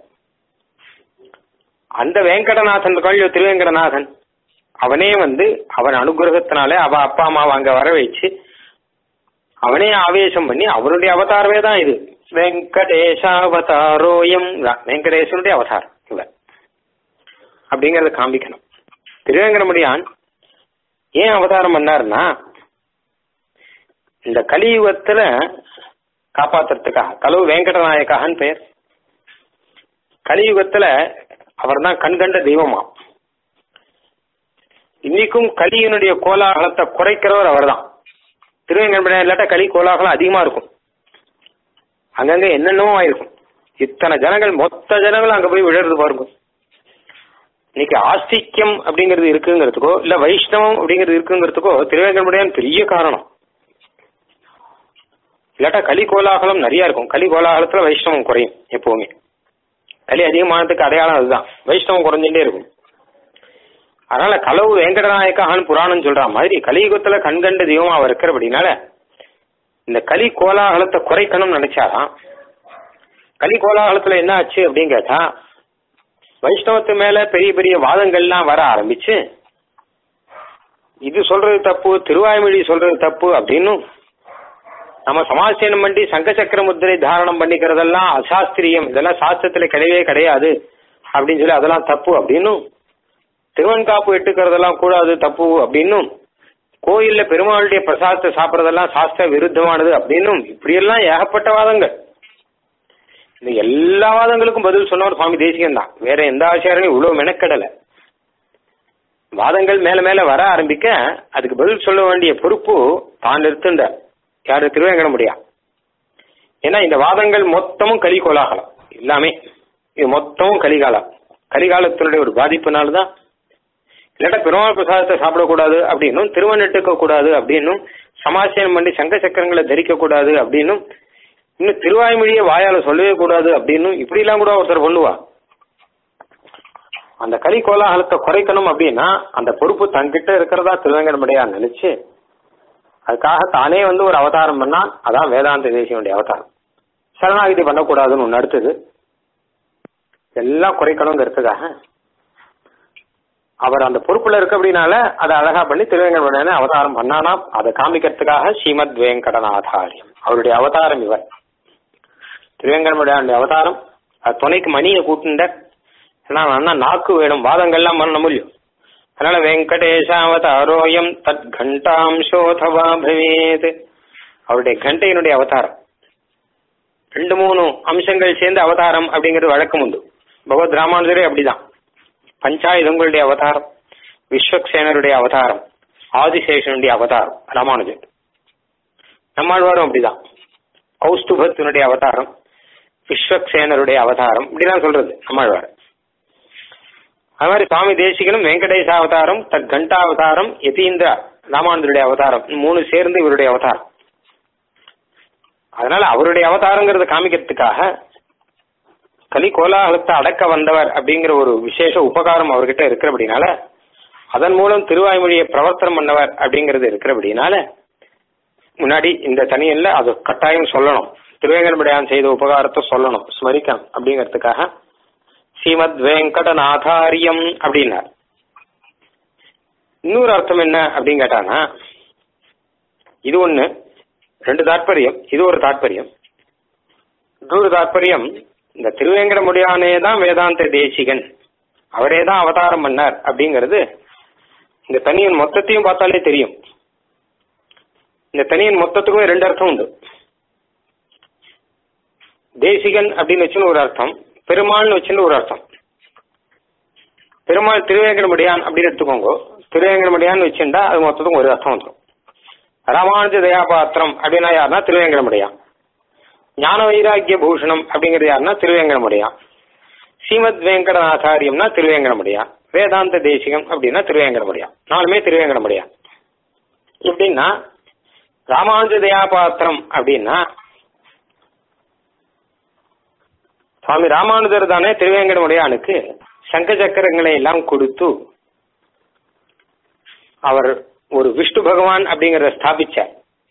அந்த வெங்கடநாதன் கல்யோ திருவேங்கடநாதன் அவனே வந்து அவன் அனுகிரகத்தினாலே அவ அப்பா அம்மாவை அங்க வர வச்சு அவனே ஆவேசம் பண்ணி அவருடைய அவதாரமே தான் இது வெங்கடேஷாவதாரோயம் வெங்கடேசனுடைய அவதாரம் இவர் அப்படிங்கறத காண்பிக்கணும் திருவேங்கடமுடியான் ஏன் அவதாரம் பண்ணாருன்னா இந்த கலியுகத்துல காப்பாத்துறதுக்காக கலவு வெங்கடநாயக்கான்னு பெயர் கலியுகத்துல அவர் தான் கண்கண்ட தெய்வமா இன்னைக்கும் கலியினுடைய கோலாகலத்தை குறைக்கிறவர் அவர் தான் திருவேங்கடமுடியான் இல்லாட்டா களி கோலாகலம் அதிகமா இருக்கும் அங்கங்க என்னென்னமோ ஆயிருக்கும் இத்தனை ஜனங்கள் மொத்த ஜனங்களும் அங்க போய் விழுறது பாருங்க இன்னைக்கு ஆஸ்திக்யம் அப்படிங்கிறது இருக்குங்கிறதுக்கோ இல்ல வைஷ்ணவம் அப்படிங்கிறது இருக்குங்கிறதுக்கோ திருவேங்கடமுடியான் பெரிய காரணம் இல்லாட்டா களி கோலாகலம் நிறைய இருக்கும் களி கோலாகலத்துல வைஷ்ணவம் குறையும் எப்பவுமே களி அதிகமானதுக்கு அடையாளம் அதுதான் வைஷ்ணவம் குறைஞ்சுட்டே இருக்கும் அதனால கலவு வெங்கடநாயக்கான்னு புராணம் சொல்ற மாதிரி கலியுகத்துல கண்கண்ட தெய்வமா அவர் இருக்கிறபடினால இந்த களி கோலாகலத்தை குறைக்கணும்னு நினைச்சாராம் களி கோலாகலத்துல என்ன ஆச்சு அப்படின்னு கேட்டா வைஷ்ணவத்து மேல பெரிய பெரிய வாதங்கள்லாம் வர ஆரம்பிச்சு இது சொல்றது தப்பு திருவாய்மொழி சொல்றது தப்பு அப்படின்னும் நம்ம சமாசேனம் பண்ணி சங்க சக்கர முத்திரை தாரணம் பண்ணிக்கிறதெல்லாம் அசாஸ்திரியம் இதெல்லாம் சாஸ்திரத்துல கிடையவே கிடையாது அப்படின்னு சொல்லி அதெல்லாம் தப்பு அப்படின்னும் திருவன்காப்பு எட்டுக்கிறதெல்லாம் கூடாது தப்பு அப்படின்னும் கோயில்ல பெருமாளுடைய பிரசாதத்தை சாப்பிட்றதெல்லாம் சாஸ்திர விருத்தமானது அப்படின்னும் இப்படியெல்லாம் ஏகப்பட்ட வாதங்கள் இந்த எல்லா வாதங்களுக்கும் பதில் சொன்னவர் சுவாமி தேசிகன் தான் வேற எந்த ஆச்சாரியனும் இவ்வளவு மெனக்கடலை வாதங்கள் மேல மேல வர ஆரம்பிக்க அதுக்கு பதில் சொல்ல வேண்டிய பொறுப்பு தான் எடுத்துட்டார் யாரு திருவேங்கட முடியா ஏன்னா இந்த வாதங்கள் மொத்தமும் கலி கோலாகலம் எல்லாமே இது மொத்தமும் கலிகாலம் கலிகாலத்தினுடைய ஒரு பாதிப்புனால்தான் இல்லாட்டா பெருமாள் பிரசாதத்தை சாப்பிடக்கூடாது அப்படின்னும் திருவண்ணெட்டுக்க கூடாது அப்படின்னும் சமாசனம் பண்ணி சங்க சக்கரங்களை தரிக்க கூடாது அப்படின்னும் இன்னும் திருவாய்மொழியை வாயால சொல்லவே கூடாது அப்படின்னும் இப்படி எல்லாம் கூட ஒருத்தர் பண்ணுவா அந்த கலி கோலாகலத்தை குறைக்கணும் அப்படின்னா அந்த பொறுப்பு தன்கிட்ட இருக்கிறதா திருவேங்கடமுடையா நினைச்சு அதுக்காக தானே வந்து ஒரு அவதாரம் பண்ணா அதான் வேதாந்த தேசியனுடைய அவதாரம் சரணாகிதி பண்ணக்கூடாதுன்னு ஒன்று அடுத்தது எல்லாம் குறைக்கணுங்கிறதுக்காக அவர் அந்த பொறுப்புல இருக்க அப்படின்னால அதை அழகா பண்ணி திருவேங்கடமுடையான அவதாரம் பண்ணானா அதை காமிக்கிறதுக்காக ஸ்ரீமத் வேங்கடநாதாரியம் அவருடைய அவதாரம் இவர் திருவேங்கடமுடையானுடைய அவதாரம் அது துணைக்கு மணியை கூட்டுண்ட ஏன்னா அண்ணா நாக்கு வேணும் வாதங்கள்லாம் பண்ண முடியும் அதனால வெங்கடேஷாவதாரோயம் தத் கண்டாம்சோதவா பவேத் அவருடைய கண்டையினுடைய அவதாரம் ரெண்டு மூணு அம்சங்கள் சேர்ந்து அவதாரம் அப்படிங்கிறது வழக்கம் உண்டு பகவத் ராமானுஜரே அப்படிதான் பஞ்சாயுதங்களுடைய அவதாரம் விஸ்வக்சேனருடைய அவதாரம் ஆதிசேஷனுடைய அவதாரம் ராமானுஜர் நம்மாழ்வாரும் அப்படிதான் கௌஸ்துபத்தினுடைய அவதாரம் விஸ்வக்சேனருடைய அவதாரம் இப்படிதான் சொல்றது நம்மாழ்வார் அது மாதிரி சுவாமி தேசிகனும் வெங்கடேச அவதாரம் தத் கண்டா அவதாரம் யதீந்திர ராமானுஜருடைய அவதாரம் மூணு சேர்ந்து இவருடைய அவதாரம் அதனால அவருடைய அவதாரங்கிறத காமிக்கிறதுக்காக கலி கோலாகலத்தை அடக்க வந்தவர் அப்படிங்கிற ஒரு விசேஷ உபகாரம் அவர்கிட்ட இருக்கிறபடினால அதன் மூலம் திருவாய்மொழியை பிரவர்த்தனம் பண்ணவர் அப்படிங்கிறது இருக்கிறபடினால முன்னாடி இந்த தனியல்ல அது கட்டாயம் சொல்லணும் திருவேங்கடமுடையான் செய்த உபகாரத்தை சொல்லணும் ஸ்மரிக்கணும் அப்படிங்கிறதுக்காக ஸ்ரீமத் வெங்கடநாதாரியம் அப்படின்னார் இன்னொரு அர்த்தம் என்ன அப்படின்னு கேட்டானா இது ஒண்ணு ரெண்டு தாற்பயம் இது ஒரு தாற்பயம் இன்னொரு தாற்பயம் இந்த திருவேங்கடமுடியானே தான் வேதாந்த தேசிகன் அவரே தான் அவதாரம் பண்ணார் அப்படிங்கிறது இந்த தனியன் மொத்தத்தையும் பார்த்தாலே தெரியும் இந்த தனியன் மொத்தத்துக்கும் ரெண்டு அர்த்தம் உண்டு தேசிகன் அப்படின்னு வச்சுன்னு ஒரு அர்த்தம் பெருமாள்னு வச்சுன்னு ஒரு அர்த்தம் பெருமாள் திருவேங்கடமுடியான் அப்படின்னு எடுத்துக்கோங்க திருவேங்கடமுடியான்னு வச்சுட்டா அது மொத்தத்துக்கும் ஒரு அர்த்தம் வந்துடும் ராமானுஜ தயாபாத்திரம் அப்படின்னா யாருன்னா திருவேங்கடமுடியான் ஞான வைராக்கிய பூஷணம் அப்படிங்கிறது யாருன்னா திருவேங்கடமுடியான் ஸ்ரீமத் வெங்கடநாச்சாரியம்னா திருவேங்கடமுடியான் வேதாந்த தேசிகம் அப்படின்னா திருவேங்கடமுடியான் நாலுமே திருவேங்கடமுடியான் எப்படின்னா ராமானுஜ தயாபாத்திரம் அப்படின்னா சுவாமி ராமானுஜர் தானே திருவேங்கடமுடையானுக்கு சங்க சக்கரங்களை எல்லாம் கொடுத்து அவர் ஒரு விஷ்ணு பகவான் அப்படிங்கறத ஸ்தாபிச்சார்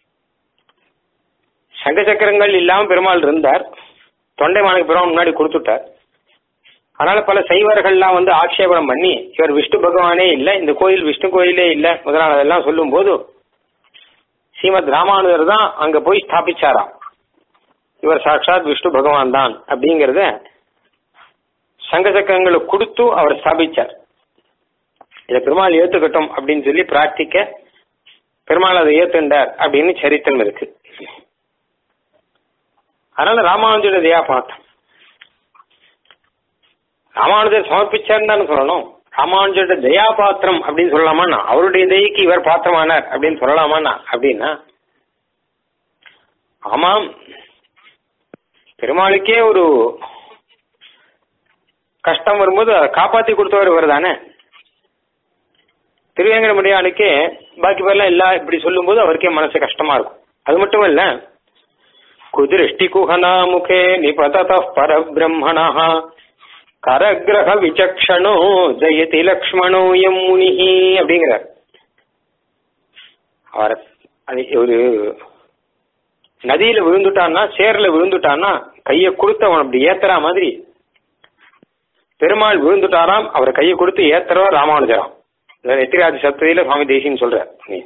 சங்க சக்கரங்கள் இல்லாம பெருமாள் இருந்தார் தொண்டைமானுக்கு பெருமாள் முன்னாடி கொடுத்துட்டார் அதனால பல சைவர்கள்லாம் வந்து ஆட்சேபனம் பண்ணி இவர் விஷ்ணு பகவானே இல்லை இந்த கோயில் விஷ்ணு கோயிலே இல்லை முதலானதெல்லாம் சொல்லும் போது ஸ்ரீமத் ராமானுஜர் தான் அங்க போய் ஸ்தாபிச்சாராம் இவர் சாட்சாத் விஷ்ணு பகவான் தான் அப்படிங்கறத சங்க சக்கரங்களை கொடுத்து அவர் ஸ்தாபிச்சார் இதை பெருமாள் ஏத்துக்கட்டும் அப்படின்னு சொல்லி பிரார்த்திக்க பெருமாள் அதை ஏத்துண்டார் அப்படின்னு சரித்திரம் இருக்கு அதனால ராமானுஜோட தயா பார்த்தோம் ராமானுஜர் சமர்ப்பிச்சார்னு தானே சொல்லணும் ராமானுஜோட தயா பாத்திரம் அப்படின்னு சொல்லலாமாண்ணா அவருடைய தயக்கு இவர் பாத்திரமானார் அப்படின்னு சொல்லலாமாண்ணா அப்படின்னா ஆமாம் பெருமாளுக்கே ஒரு கஷ்டம் வரும்போது அதை காப்பாத்தி கொடுத்தவர் இவர் தானே திருவேங்கடமுடியானுக்கே பாக்கி பேர்லாம் எல்லா இப்படி சொல்லும்போது அவருக்கே மனசு கஷ்டமா இருக்கும் அது மட்டும் இல்ல குதிருஷ்டி குஹனா முகே நிபதத பரபிரம்மணா கரகிரக விசக்ஷணோ ஜெயதி லக்ஷ்மணோ எம் முனிஹி அப்படிங்கிறார் அவர் அது ஒரு நதியில விழுந்துட்டான்னா சேர்ல விழுந்துட்டான்னா கையை கொடுத்து அவன் அப்படி ஏத்துறா மாதிரி பெருமாள் விழுந்துட்டாராம் அவர் கையை கொடுத்து ஏத்துறவர் ராமானுஜராம் எத்திராஜ சப்தியில சுவாமி தேசின்னு சொல்ற நீ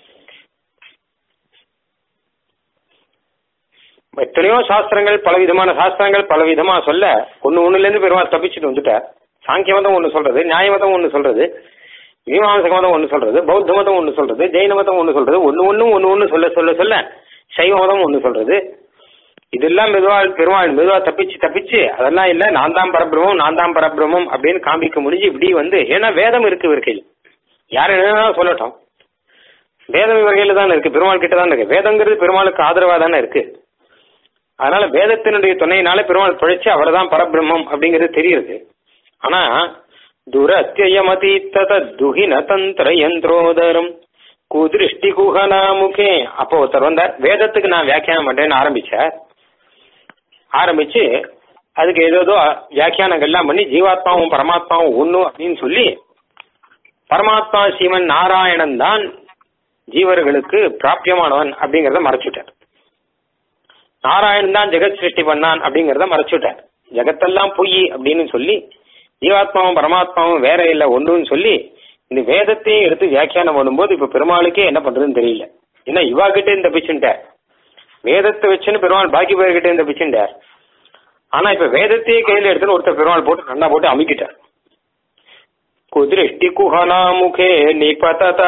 எத்தனையோ சாஸ்திரங்கள் பல விதமான சாஸ்திரங்கள் பல விதமா சொல்ல ஒன்னு ஒண்ணுல இருந்து பெருமாள் தப்பிச்சுட்டு வந்துட்டார் சாங்கிய மதம் ஒண்ணு சொல்றது நியாய மதம் ஒண்ணு சொல்றது மீமாம்சக மதம் ஒண்ணு சொல்றது பௌத்த மதம் ஒண்ணு சொல்றது ஜெயின மதம் ஒண்ணு சொல்றது ஒண்ணு ஒண்ணும் ஒண்ணு ஒண்ணு சொல்ல சொல்ல சொல்ல சைவ மதம் ஒண்ணு சொல்றது இதெல்லாம் மெதுவா பெருமாள் மெதுவா தப்பிச்சு தப்பிச்சு அதெல்லாம் இல்ல நான் தான் பரபிரமம் நான் தான் பரபிரமம் அப்படின்னு காமிக்க முடிஞ்சு இப்படி வந்து ஏன்னா வேதம் இருக்கு இவர் கையில் யார் என்ன சொல்லட்டும் வேதம் இவர் கையில தான் இருக்கு பெருமாள் கிட்ட தான் இருக்கு வேதங்கிறது பெருமாளுக்கு ஆதரவா தானே இருக்கு அதனால வேதத்தினுடைய துணையினால பெருமாள் பிழைச்சு அவர் தான் பரபிரம்மம் அப்படிங்கிறது தெரியுது ஆனா துரத்தியமதீத்தத துகின தந்திர யந்திரோதரம் குதிருஷ்டி குஹனாமுகே அப்போ ஒருத்தர் வந்தார் வேதத்துக்கு நான் வியாக்கியானம் பண்றேன்னு ஆரம்பிச்சார் ஆரம்பிச்சு அதுக்கு ஏதோ வியாக்கியானங்கள்லாம் பண்ணி ஜீவாத்மாவும் பரமாத்மாவும் ஒண்ணு அப்படின்னு சொல்லி பரமாத்மா சிவன் நாராயணன் தான் ஜீவர்களுக்கு பிராபியமானவன் அப்படிங்கறத மறைச்சுட்டார் நாராயணன் தான் ஜெகத் சிருஷ்டி பண்ணான் அப்படிங்கறத மறைச்சுட்டார் ஜெகத்தெல்லாம் பொய் அப்படின்னு சொல்லி ஜீவாத்மாவும் பரமாத்மாவும் வேற இல்ல ஒண்ணுன்னு சொல்லி இந்த வேதத்தையும் எடுத்து வியாக்கியானம் பண்ணும்போது இப்ப பெருமாளுக்கே என்ன பண்றதுன்னு தெரியல ஏன்னா இவா கிட்டே இந்த பிச்சுட்டார் வேதத்தை வச்சுன்னு பெருமாள் பாக்கி பேர்கிட்ட இந்த பிச்சுட்டார் ஆனா இப்ப வேதத்தையே கையில எடுத்துன்னு ஒருத்தர் பெருமாள் போட்டு நல்லா போட்டு அமுக்கிட்டார் குதிருஷ்டி குஹனா முகே நிபதத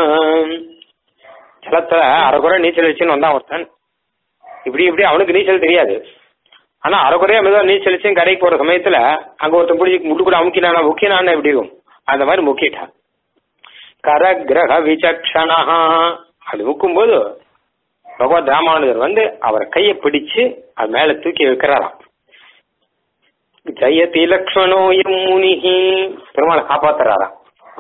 ஜலத்துல அரைக்குறை நீச்சல் அடிச்சுன்னு வந்தான் ஒருத்தன் இப்படி இப்படி அவனுக்கு நீச்சல் தெரியாது ஆனா அரைக்குறையா மெதுவா நீச்சல் அடிச்சு கடைக்கு போற சமயத்துல அங்க ஒருத்தன் பிடிச்சி முட்டு கூட அமுக்கினானா முக்கினானா எப்படி இருக்கும் அந்த மாதிரி முக்கிட்டான் கரகிரக விசக்ஷணா அது முக்கும்போது பகவத் ராமானுஜர் வந்து அவர் கையை பிடிச்சு அது மேல தூக்கி வைக்கிறாராம் ஜெயதி லக்ஷ்மணோ எம் முனிஹி பெருமாளை காப்பாத்துறாராம்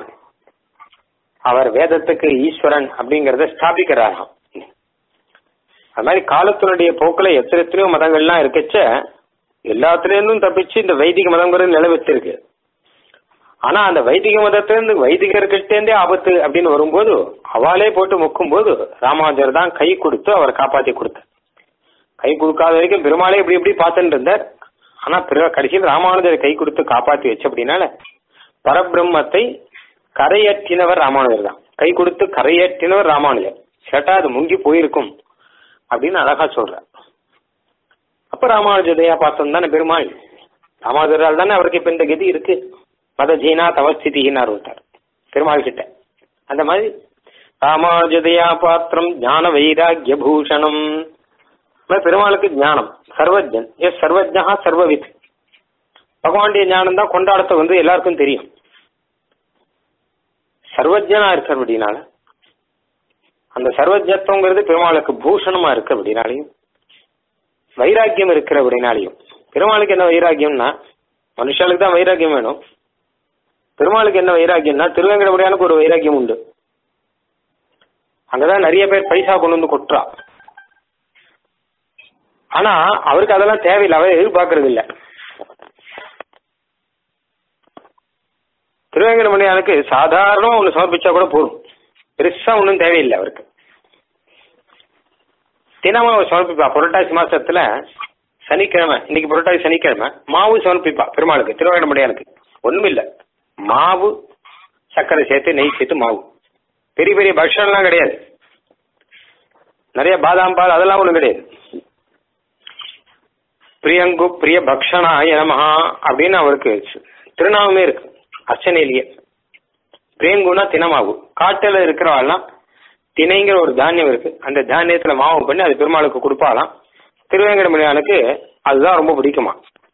அவர் வேதத்துக்கு ஈஸ்வரன் அப்படிங்கறத ஸ்தாபிக்கிறாராம் அது மாதிரி காலத்தினுடைய போக்குல எத்தனை எத்தனையோ மதங்கள்லாம் இருக்கச்ச எல்லாத்துலேருந்தும் தப்பிச்சு இந்த வைதிக மதங்கிறது நிலவச்சிருக்கு ஆனா அந்த வைதிக மதத்திலிருந்து வைதிகர்கள்ட்டேருந்தே ஆபத்து அப்படின்னு வரும்போது அவளே போட்டு முக்கும் போது ராமானுஜர் தான் கை கொடுத்து அவர் காப்பாத்தி கொடுத்தார் கை கொடுக்காத வரைக்கும் பெருமாளே இப்படி இப்படி பார்த்துட்டு இருந்தார் ஆனா பிற கடைசியில் ராமானுஜர் கை கொடுத்து காப்பாத்தி வச்ச அப்படின்னால பரபிரம்மத்தை கரையேற்றினவர் ராமானுஜர் தான் கை கொடுத்து கரையேற்றினவர் ராமானுஜர் கேட்டா அது முங்கி போயிருக்கும் அப்படின்னு அழகா சொல்றார் அப்ப ராமானுஜதையா பார்த்தோம் தானே பெருமாள் ராமானுஜரால் தானே அவருக்கு இப்ப இந்த கதி இருக்கு மத ஜீனா தவஸ்திதினார் ஒருத்தர் பெருமாள் கிட்ட அந்த மாதிரி ராமானுஜதயா பாத்திரம் ஞான வைராகிய பூஷணம் பெருமாளுக்கு ஞானம் சர்வஜன் எஸ் சர்வஜா சர்வவித் பகவானுடைய ஞானம் தான் கொண்டாடத்தை வந்து எல்லாருக்கும் தெரியும் சர்வஜனா இருக்க அப்படின்னால அந்த சர்வஜத்துவங்கிறது பெருமாளுக்கு பூஷணமா இருக்கு அப்படின்னாலையும் வைராக்கியம் இருக்கிற அப்படின்னாலையும் பெருமாளுக்கு என்ன வைராக்கியம்னா மனுஷாளுக்கு தான் வைராக்கியம் வேணும் பெருமாளுக்கு என்ன வைராக்கியம்னா திருவேங்கடமுடியானுக்கு ஒரு வைராக்கியம் உண்டு அங்கதான் நிறைய பேர் பைசா கொண்டு வந்து கொட்டுறா ஆனா அவருக்கு அதெல்லாம் தேவையில்லை அவர் எதிர்பார்க்கறது இல்ல திருவேங்கடமணியானுக்கு சாதாரணமா ஒண்ணு சமர்ப்பிச்சா கூட போதும் பெருசா ஒன்றும் தேவையில்லை அவருக்கு தினமும் அவர் சமர்ப்பிப்பா புரட்டாசி மாசத்துல சனிக்கிழமை இன்னைக்கு புரட்டாசி சனிக்கிழமை மாவு சமர்ப்பிப்பா பெருமாளுக்கு திருவேங்கடமணியானுக்கு ஒண்ணும் இல்ல மாவு சர்க்கரை சேர்த்து நெய் சேர்த்து மாவு பெரிய பெரிய பக்ஷன்லாம் கிடையாது நிறைய பாதாம் பால் அதெல்லாம் ஒண்ணும் கிடையாது பிரியங்கு பிரிய பக்ஷனாய நமஹா அப்படின்னு அவருக்கு திருநாமமே இருக்கு அர்ச்சனையிலேயே பிரியங்குனா தினமாவு காட்டுல இருக்கிறவாள்லாம் திணைங்கிற ஒரு தானியம் இருக்கு அந்த தானியத்துல மாவு பண்ணி அது பெருமாளுக்கு கொடுப்பாலாம் திருவேங்கடமணியானுக்கு அதுதான் ரொம்ப பிடிக்குமா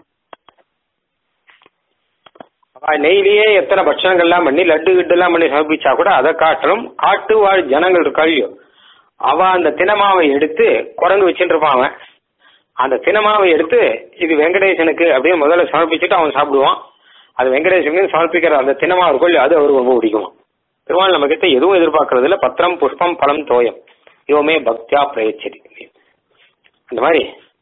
நெய்லியே எத்தனை பட்சணங்கள்லாம் பண்ணி லட்டு கிட்டு எல்லாம் பண்ணி சமர்ப்பிச்சா கூட அதை காட்டிலும் காட்டு வாழ் ஜனங்கள் இருக்காளியோ அவ அந்த தினமாவை எடுத்து குரங்கு வச்சுட்டு இருப்பான் அவன் அந்த தினமாவை எடுத்து இது வெங்கடேசனுக்கு அப்படியே முதல்ல சமர்ப்பிச்சுட்டு அவன் சாப்பிடுவான் அது வெங்கடேசனுக்கு சமர்ப்பிக்கிற அந்த தினமா இருக்கும் அது அவருக்கு ரொம்ப பிடிக்குமா பெருமாள் நம்ம கிட்ட எதுவும் எதிர்பார்க்கறது இல்ல பத்திரம் புஷ்பம் பழம் தோயம் இவமே பக்தியா பிரயச்சரி அந்த மாதிரி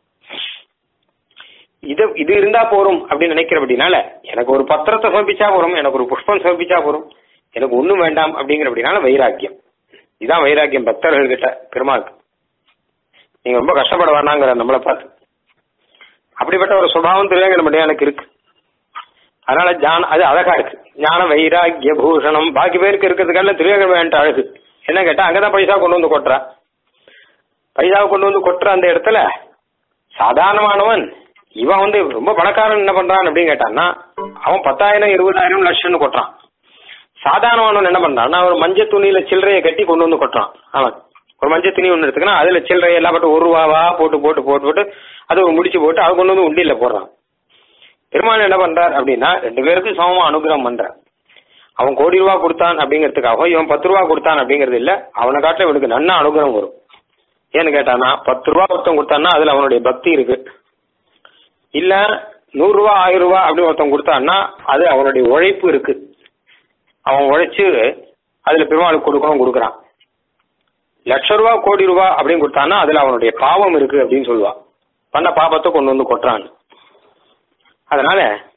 இது இது இருந்தா போறோம் அப்படின்னு நினைக்கிற அப்படின்னால எனக்கு ஒரு பத்திரத்தை சமர்ப்பிச்சா போறோம் எனக்கு ஒரு புஷ்பம் சமர்ப்பிச்சா போறோம் எனக்கு ஒண்ணும் வேண்டாம் அப்படிங்கிற அப்படின்னால வைராக்கியம் இதான் வைராக்கியம் பக்தர்கள் கிட்ட பெருமாளுக்கு நீங்க ரொம்ப கஷ்டப்பட வேணாங்கிற நம்மளை பார்த்து அப்படிப்பட்ட ஒரு சுபாவம் திருவேங்கட எனக்கு இருக்கு அதனால ஜான அது அழகா இருக்கு ஞான வைராக்கிய பூஷணம் பாக்கி பேருக்கு இருக்கிறதுக்கெல்லாம் திருவேங்கட அழகு என்ன கேட்டா அங்கதான் பைசா கொண்டு வந்து கொட்டுறா பைசாவை கொண்டு வந்து கொட்டுற அந்த இடத்துல சாதாரணமானவன் இவன் வந்து ரொம்ப பணக்காரன் என்ன பண்றான் அப்படின்னு கேட்டான்னா அவன் பத்தாயிரம் இருபதாயிரம் லட்சம்னு கொட்டுறான் சாதாரணமானவன் என்ன பண்றான்னா ஒரு மஞ்சள் துணியில சில்லறையை கட்டி கொண்டு வந்து கொட்டுறான் அவன் ஒரு மஞ்சள் துணி ஒன்று எடுத்துக்கனா அதுல சில்லறை எல்லாம் போட்டு ஒரு ரூபாவா போட்டு போட்டு போட்டு போட்டு அது ஒரு முடிச்சு போட்டு அதை கொண்டு வந்து உண்டியில போடுறான் பெருமாள் என்ன பண்றார் அப்படின்னா ரெண்டு பேருக்கும் சமமா அனுகிரகம் பண்றார் அவன் கோடி ரூபா கொடுத்தான் அப்படிங்கிறதுக்காக இவன் பத்து ரூபா கொடுத்தான் அப்படிங்கிறது இல்ல அவனை காட்டில இவனுக்கு நன்னா அனுகிரகம் வரும் ஏன்னு கேட்டானா பத்து ரூபா ஒருத்தன் கொடுத்தான்னா அதுல அவனுடைய பக்தி இருக்கு இல்ல நூறு ரூபா ஆயிரம் ரூபா அப்படி ஒருத்தன் கொடுத்தான்னா அது அவனுடைய உழைப்பு இருக்கு அவன் உழைச்சு அதுல பெருமாளுக்கு கொடுக்கணும் கொடுக்குறான் லட்ச ரூபா கோடி ரூபா அப்படின்னு கொடுத்தான்னா அதுல அவனுடைய பாவம் இருக்கு அப்படின்னு சொல்லுவான் பண்ண பாபத்தை கொண்டு வந்து கொட்டுறான் அதனால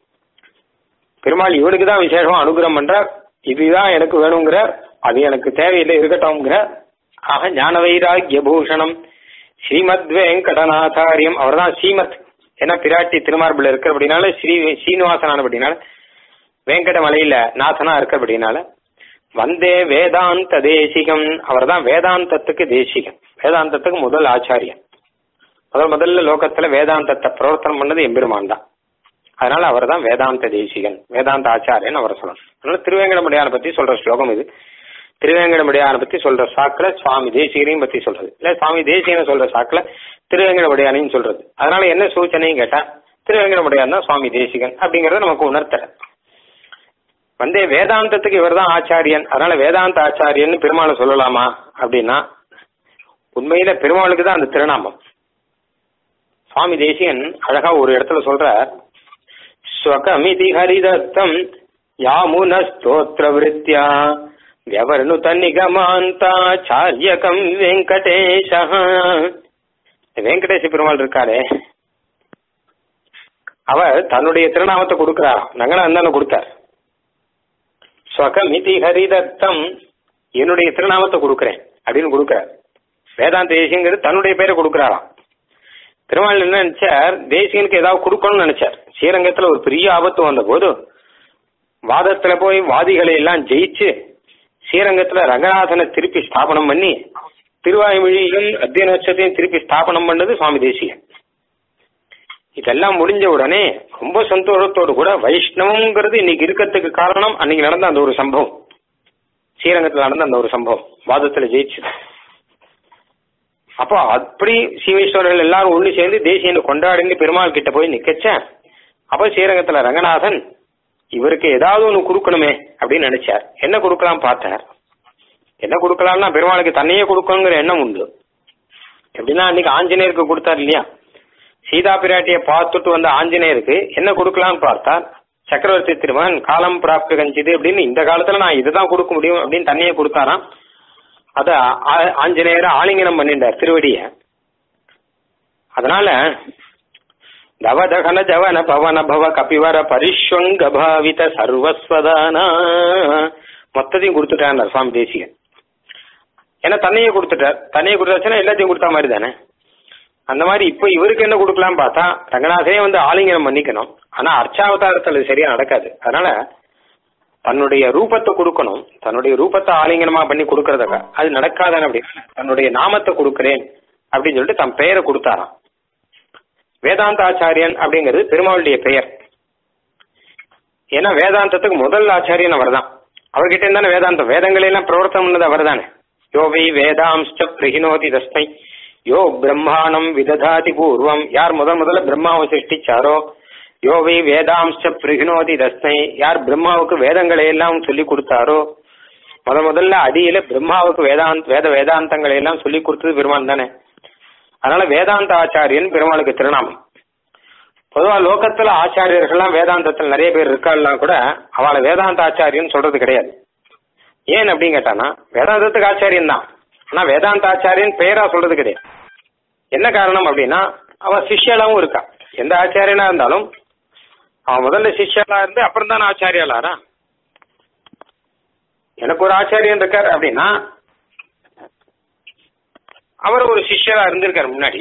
பெருமாள் இவனுக்கு தான் விசேஷமா அனுகிரகம் பண்ற இதுதான் எனக்கு வேணுங்கிற அது எனக்கு தேவையில்லை இருக்கட்டும்ங்கிற ஆக ஞான வைராகிய பூஷணம் ஸ்ரீமத் வெங்கடநாதாரியம் அவர் தான் ஸ்ரீமத் ஏன்னா பிராட்டி திருமார்பில் இருக்கிற அப்படின்னால ஸ்ரீ ஸ்ரீனிவாசனான அப்படின்னால வேங்கட மலையில நாதனா இருக்க அப்படின்னால வந்தே வேதாந்த தேசிகம் அவர் தான் வேதாந்தத்துக்கு தேசிகம் வேதாந்தத்துக்கு முதல் ஆச்சாரியன் முதல் முதல்ல லோகத்துல வேதாந்தத்தை பிரவர்த்தனம் பண்ணது எம்பெருமான் தான் அதனால அவர் தான் வேதாந்த தேசிகன் வேதாந்த ஆச்சாரியன் அவர் சொல்லணும் அதனால திருவேங்கடமுடியான பத்தி சொல்ற ஸ்லோகம் இது திருவேங்கடமுடியான பத்தி சொல்ற சாக்குல சுவாமி தேசிகனையும் பத்தி சொல்றது இல்ல சுவாமி தேசிகனை சொல்ற சாக்குல திருவேங்கடமுடியானையும் சொல்றது அதனால என்ன சூச்சனையும் கேட்டா திருவேங்கடமுடியான் தான் சுவாமி தேசிகன் அப்படிங்கறத நமக்கு உணர்த்தல வந்தே வேதாந்தத்துக்கு இவர் தான் ஆச்சாரியன் அதனால வேதாந்த ஆச்சாரியன் பெருமாளை சொல்லலாமா அப்படின்னா உண்மையில பெருமாளுக்கு தான் அந்த திருநாமம் சுவாமி தேசியன் அழகா ஒரு இடத்துல சொல்ற ஸ்வகமிதி ஹரிதத்தம் யாமுன ஸ்தோத்திர விருத்தியா வியவர்ணு தன்னிகமாந்தாச்சாரியகம் வெங்கடேஷ வெங்கடேச பெருமாள் இருக்காரே அவர் தன்னுடைய திருநாமத்தை கொடுக்கிறார் நங்கனா இருந்தாலும் கொடுத்தார் ஸ்வகமிதி ஹரிதத்தம் என்னுடைய திருநாமத்தை கொடுக்கிறேன் அப்படின்னு கொடுக்கிறார் வேதாந்த தேசியங்கிறது தன்னுடைய பேரை கொடுக்கிறாராம் திருமால் என்ன நினைச்சார் தேசியனுக்கு ஏதாவது கொடுக்கணும்னு நினைச்சார் ஸ்ரீரங்கத்துல ஒரு பெரிய ஆபத்து வந்த போது வாதத்துல போய் வாதிகளை எல்லாம் ஜெயிச்சு ஸ்ரீரங்கத்துல ரங்கநாதனை திருப்பி ஸ்தாபனம் பண்ணி திருவாய்மொழியும் அத்தியனோட்சத்தையும் திருப்பி ஸ்தாபனம் பண்ணது சுவாமி தேசிகன் இதெல்லாம் முடிஞ்ச உடனே ரொம்ப சந்தோஷத்தோடு கூட வைஷ்ணவங்கிறது இன்னைக்கு இருக்கிறதுக்கு காரணம் அன்னைக்கு நடந்த அந்த ஒரு சம்பவம் ஸ்ரீரங்கத்தில் நடந்த அந்த ஒரு சம்பவம் வாதத்துல ஜெயிச்சு அப்போ அப்படி சீவேஸ்வரர்கள் எல்லாரும் ஒண்ணு சேர்ந்து தேசியனை கொண்டாடுங்க பெருமாள் கிட்ட போய் நிக்கச்ச அப்போ ஸ்ரீரங்கத்துல ரங்கநாதன் இவருக்கு ஏதாவது ஒண்ணு கொடுக்கணுமே அப்படின்னு நினைச்சார் என்ன கொடுக்கலாம் பார்த்தார் என்ன கொடுக்கலாம்னா பெருமாளுக்கு தன்னையே கொடுக்கணுங்கிற எண்ணம் உண்டு எப்படின்னா அன்னைக்கு ஆஞ்சநேயருக்கு கொடுத்தார் இல்லையா சீதா பிராட்டியை பார்த்துட்டு வந்த ஆஞ்சநேயருக்கு என்ன கொடுக்கலாம்னு பார்த்தார் சக்கரவர்த்தி திருமகன் காலம் பிராப்தி கஞ்சிது அப்படின்னு இந்த காலத்துல நான் இதுதான் கொடுக்க முடியும் அப்படின்னு தன்னையே கொடுத்தாராம் அத ஆ- ஆஞ்சநேயரை ஆலிங்கனம் பண்ணிட்டார் திருவடிய அதனால தவதகன ஜவன பவன பவ கபிவர பரிஷ்வங்க பாவித சர்வஸ்வதானா மொத்தத்தையும் கொடுத்துட்டார் சுவாமி தேசிகன் ஏன்னா தன்னையே கொடுத்துட்டார் தன்னையே கொடுத்தாச்சுன்னா எல்லாத்தையும் கொடுத்த மாதிரி தானே அந்த மாதிரி இப்போ இவருக்கு என்ன கொடுக்கலாம் பார்த்தா ரங்கநாதனே வந்து ஆலிங்கனம் பண்ணிக்கணும் ஆனா அர்ச்சாவதாரத்தில் அது சரியா நடக்காது அதனால தன்னுடைய ரூபத்தை கொடுக்கணும் தன்னுடைய ரூபத்தை ஆலிங்கனமா பண்ணி கொடுக்கறதுக்கா அது நடக்காதானே அப்படி தன்னுடைய நாமத்தை கொடுக்கிறேன் அப்படின்னு சொல்லிட்டு தன் பெயரை கொடுத்தாராம் வேதாந்தாச்சாரியன் அப்படிங்கிறது பெருமாளுடைய பெயர் ஏன்னா வேதாந்தத்துக்கு முதல் ஆச்சாரியன் அவர்தான் அவர்கிட்ட இருந்தானே வேதாந்தம் வேதங்களை எல்லாம் பிரவர்த்தனம் பண்ணது அவர்தானே யோ வை வேதாம்ச பிரகினோதி தஸ்மை யோ பிரம்மாணம் விததாதி பூர்வம் யார் முதல் முதல்ல பிரம்மாவை சிருஷ்டிச்சாரோ யோ வை வேதாம்ச பிரகினோதி தஸ்மை யார் பிரம்மாவுக்கு வேதங்களை எல்லாம் சொல்லி கொடுத்தாரோ முத முதல்ல அடியில பிரம்மாவுக்கு வேதாந்த் வேத வேதாந்தங்களை எல்லாம் சொல்லி கொடுத்தது பெருமான் தானே அதனால வேதாந்த ஆச்சாரியன் பெருமாளுக்கு திருநாமம் பொதுவா லோகத்துல ஆச்சாரியர்கள்லாம் வேதாந்தத்தில் நிறைய பேர் இருக்காள்னா கூட அவளை வேதாந்த ஆச்சாரியன் சொல்றது கிடையாது ஏன் அப்படின்னு கேட்டானா வேதாந்தத்துக்கு ஆச்சாரியன் தான் ஆனா வேதாந்த ஆச்சாரியன் பெயரா சொல்றது கிடையாது என்ன காரணம் அப்படின்னா அவ சிஷ்யாலாவும் இருக்கா எந்த ஆச்சாரியனா இருந்தாலும் அவன் முதல்ல சிஷ்யாலா இருந்து அப்புறம் தானே ஆச்சாரியாளாரா எனக்கு ஒரு ஆச்சாரியன் இருக்கார் அப்படின்னா அவர் ஒரு சிஷ்யரா இருந்திருக்காரு முன்னாடி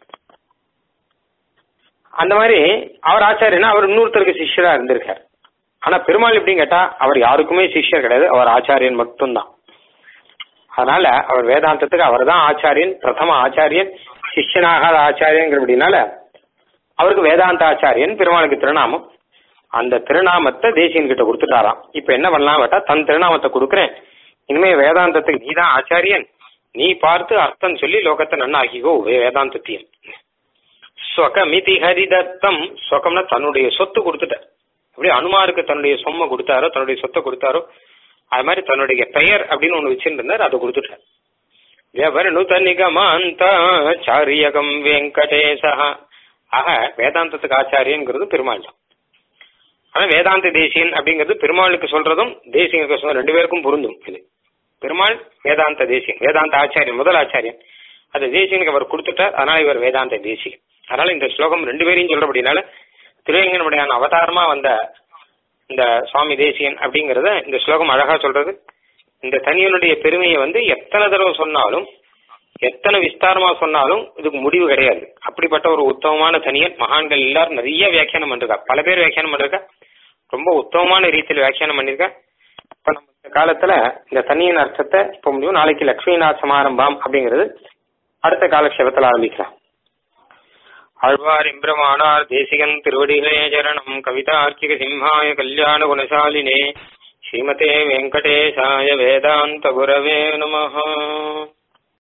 அந்த மாதிரி அவர் ஆச்சாரியனா அவர் இன்னொருத்தருக்கு சிஷ்யரா இருந்திருக்கார் ஆனா பெருமாள் எப்படின்னு கேட்டா அவர் யாருக்குமே சிஷ்யர் கிடையாது அவர் ஆச்சாரியன் மட்டும்தான் அதனால அவர் வேதாந்தத்துக்கு அவர் தான் ஆச்சாரியன் பிரதம ஆச்சாரியன் சிஷ்யனாகாத ஆச்சாரியங்கிறபடினால அவருக்கு வேதாந்த ஆச்சாரியன் பெருமாளுக்கு திருநாமம் அந்த திருநாமத்தை தேசியன் கிட்ட கொடுத்துட்டாராம் இப்ப என்ன பண்ணலாம் கேட்டா தன் திருநாமத்தை கொடுக்குறேன் இனிமே வேதாந்தத்துக்கு நீதான் ஆச்சாரியன் நீ பார்த்து அர்த்தம் சொல்லி லோகத்தை நன்னாக்கிக்கோ வே- வேதாந்தத்தையும் ஸ்வகமிதி ஹரிதத்தம் ஸ்வகம்னா தன்னுடைய சொத்து கொடுத்துட்டார் எப்படி அனுமாருக்கு தன்னுடைய சொம்ம கொடுத்தாரோ தன்னுடைய சொத்தை கொடுத்தாரோ அது மாதிரி தன்னுடைய பெயர் அப்படின்னு ஒண்ணு வச்சிருந்தார் அதை கொடுத்துட்டார் வியவர்ணுத நிகமாந்த சாரியகம் வெங்கடேசா ஆக வேதாந்தத்துக்கு ஆச்சாரியங்கிறது பெருமாள் தான் ஆனா வேதாந்த தேசியன் அப்படிங்கிறது பெருமாளுக்கு சொல்றதும் தேசியனுக்கு சொல்றதும் ரெண்டு பேருக்கும் பொருந்தும் இது பெருமாள் வேதாந்த தேசியன் வேதாந்த ஆச்சாரியன் முதல் ஆச்சாரியன் அது தேசியனுக்கு அவர் கொடுத்துட்டார் அதனால இவர் வேதாந்த தேசியன் அதனால இந்த ஸ்லோகம் ரெண்டு பேரையும் சொல்றபடினால திருவேங்கனுடைய அவதாரமா வந்த இந்த சுவாமி தேசியன் அப்படிங்கறத இந்த ஸ்லோகம் அழகா சொல்றது இந்த தனியனுடைய பெருமையை வந்து எத்தனை தடவை சொன்னாலும் எத்தனை விஸ்தாரமா சொன்னாலும் இதுக்கு முடிவு கிடையாது அப்படிப்பட்ட ஒரு உத்தமமான தனியன் மகான்கள் எல்லாரும் நிறைய வியாக்கியானம் பண்ணிருக்கா பல பேர் வியாக்கியானம் பண்ணிருக்கா ரொம்ப உத்தமமான ரீதியில் வியாக்கியானம் பண்ணிருக்கா இப்ப நம்ம இந்த காலத்துல இந்த தனியின் அர்த்தத்தை இப்ப முடியும் நாளைக்கு லட்சுமிநாத் சமாரம்பம் அப்படிங்கிறது அடுத்த காலக்ஷேபத்தில் ஆரம்பிக்கலாம் ஆழ்வார் இம்பிரமானார் தேசிகன் திருவடிகளே சரணம் கவிதார்க்கிக சிம்ஹாய கல்யாண குணசாலினே ஸ்ரீமதே வெங்கடேசாய வேதாந்த குரவே நமஹ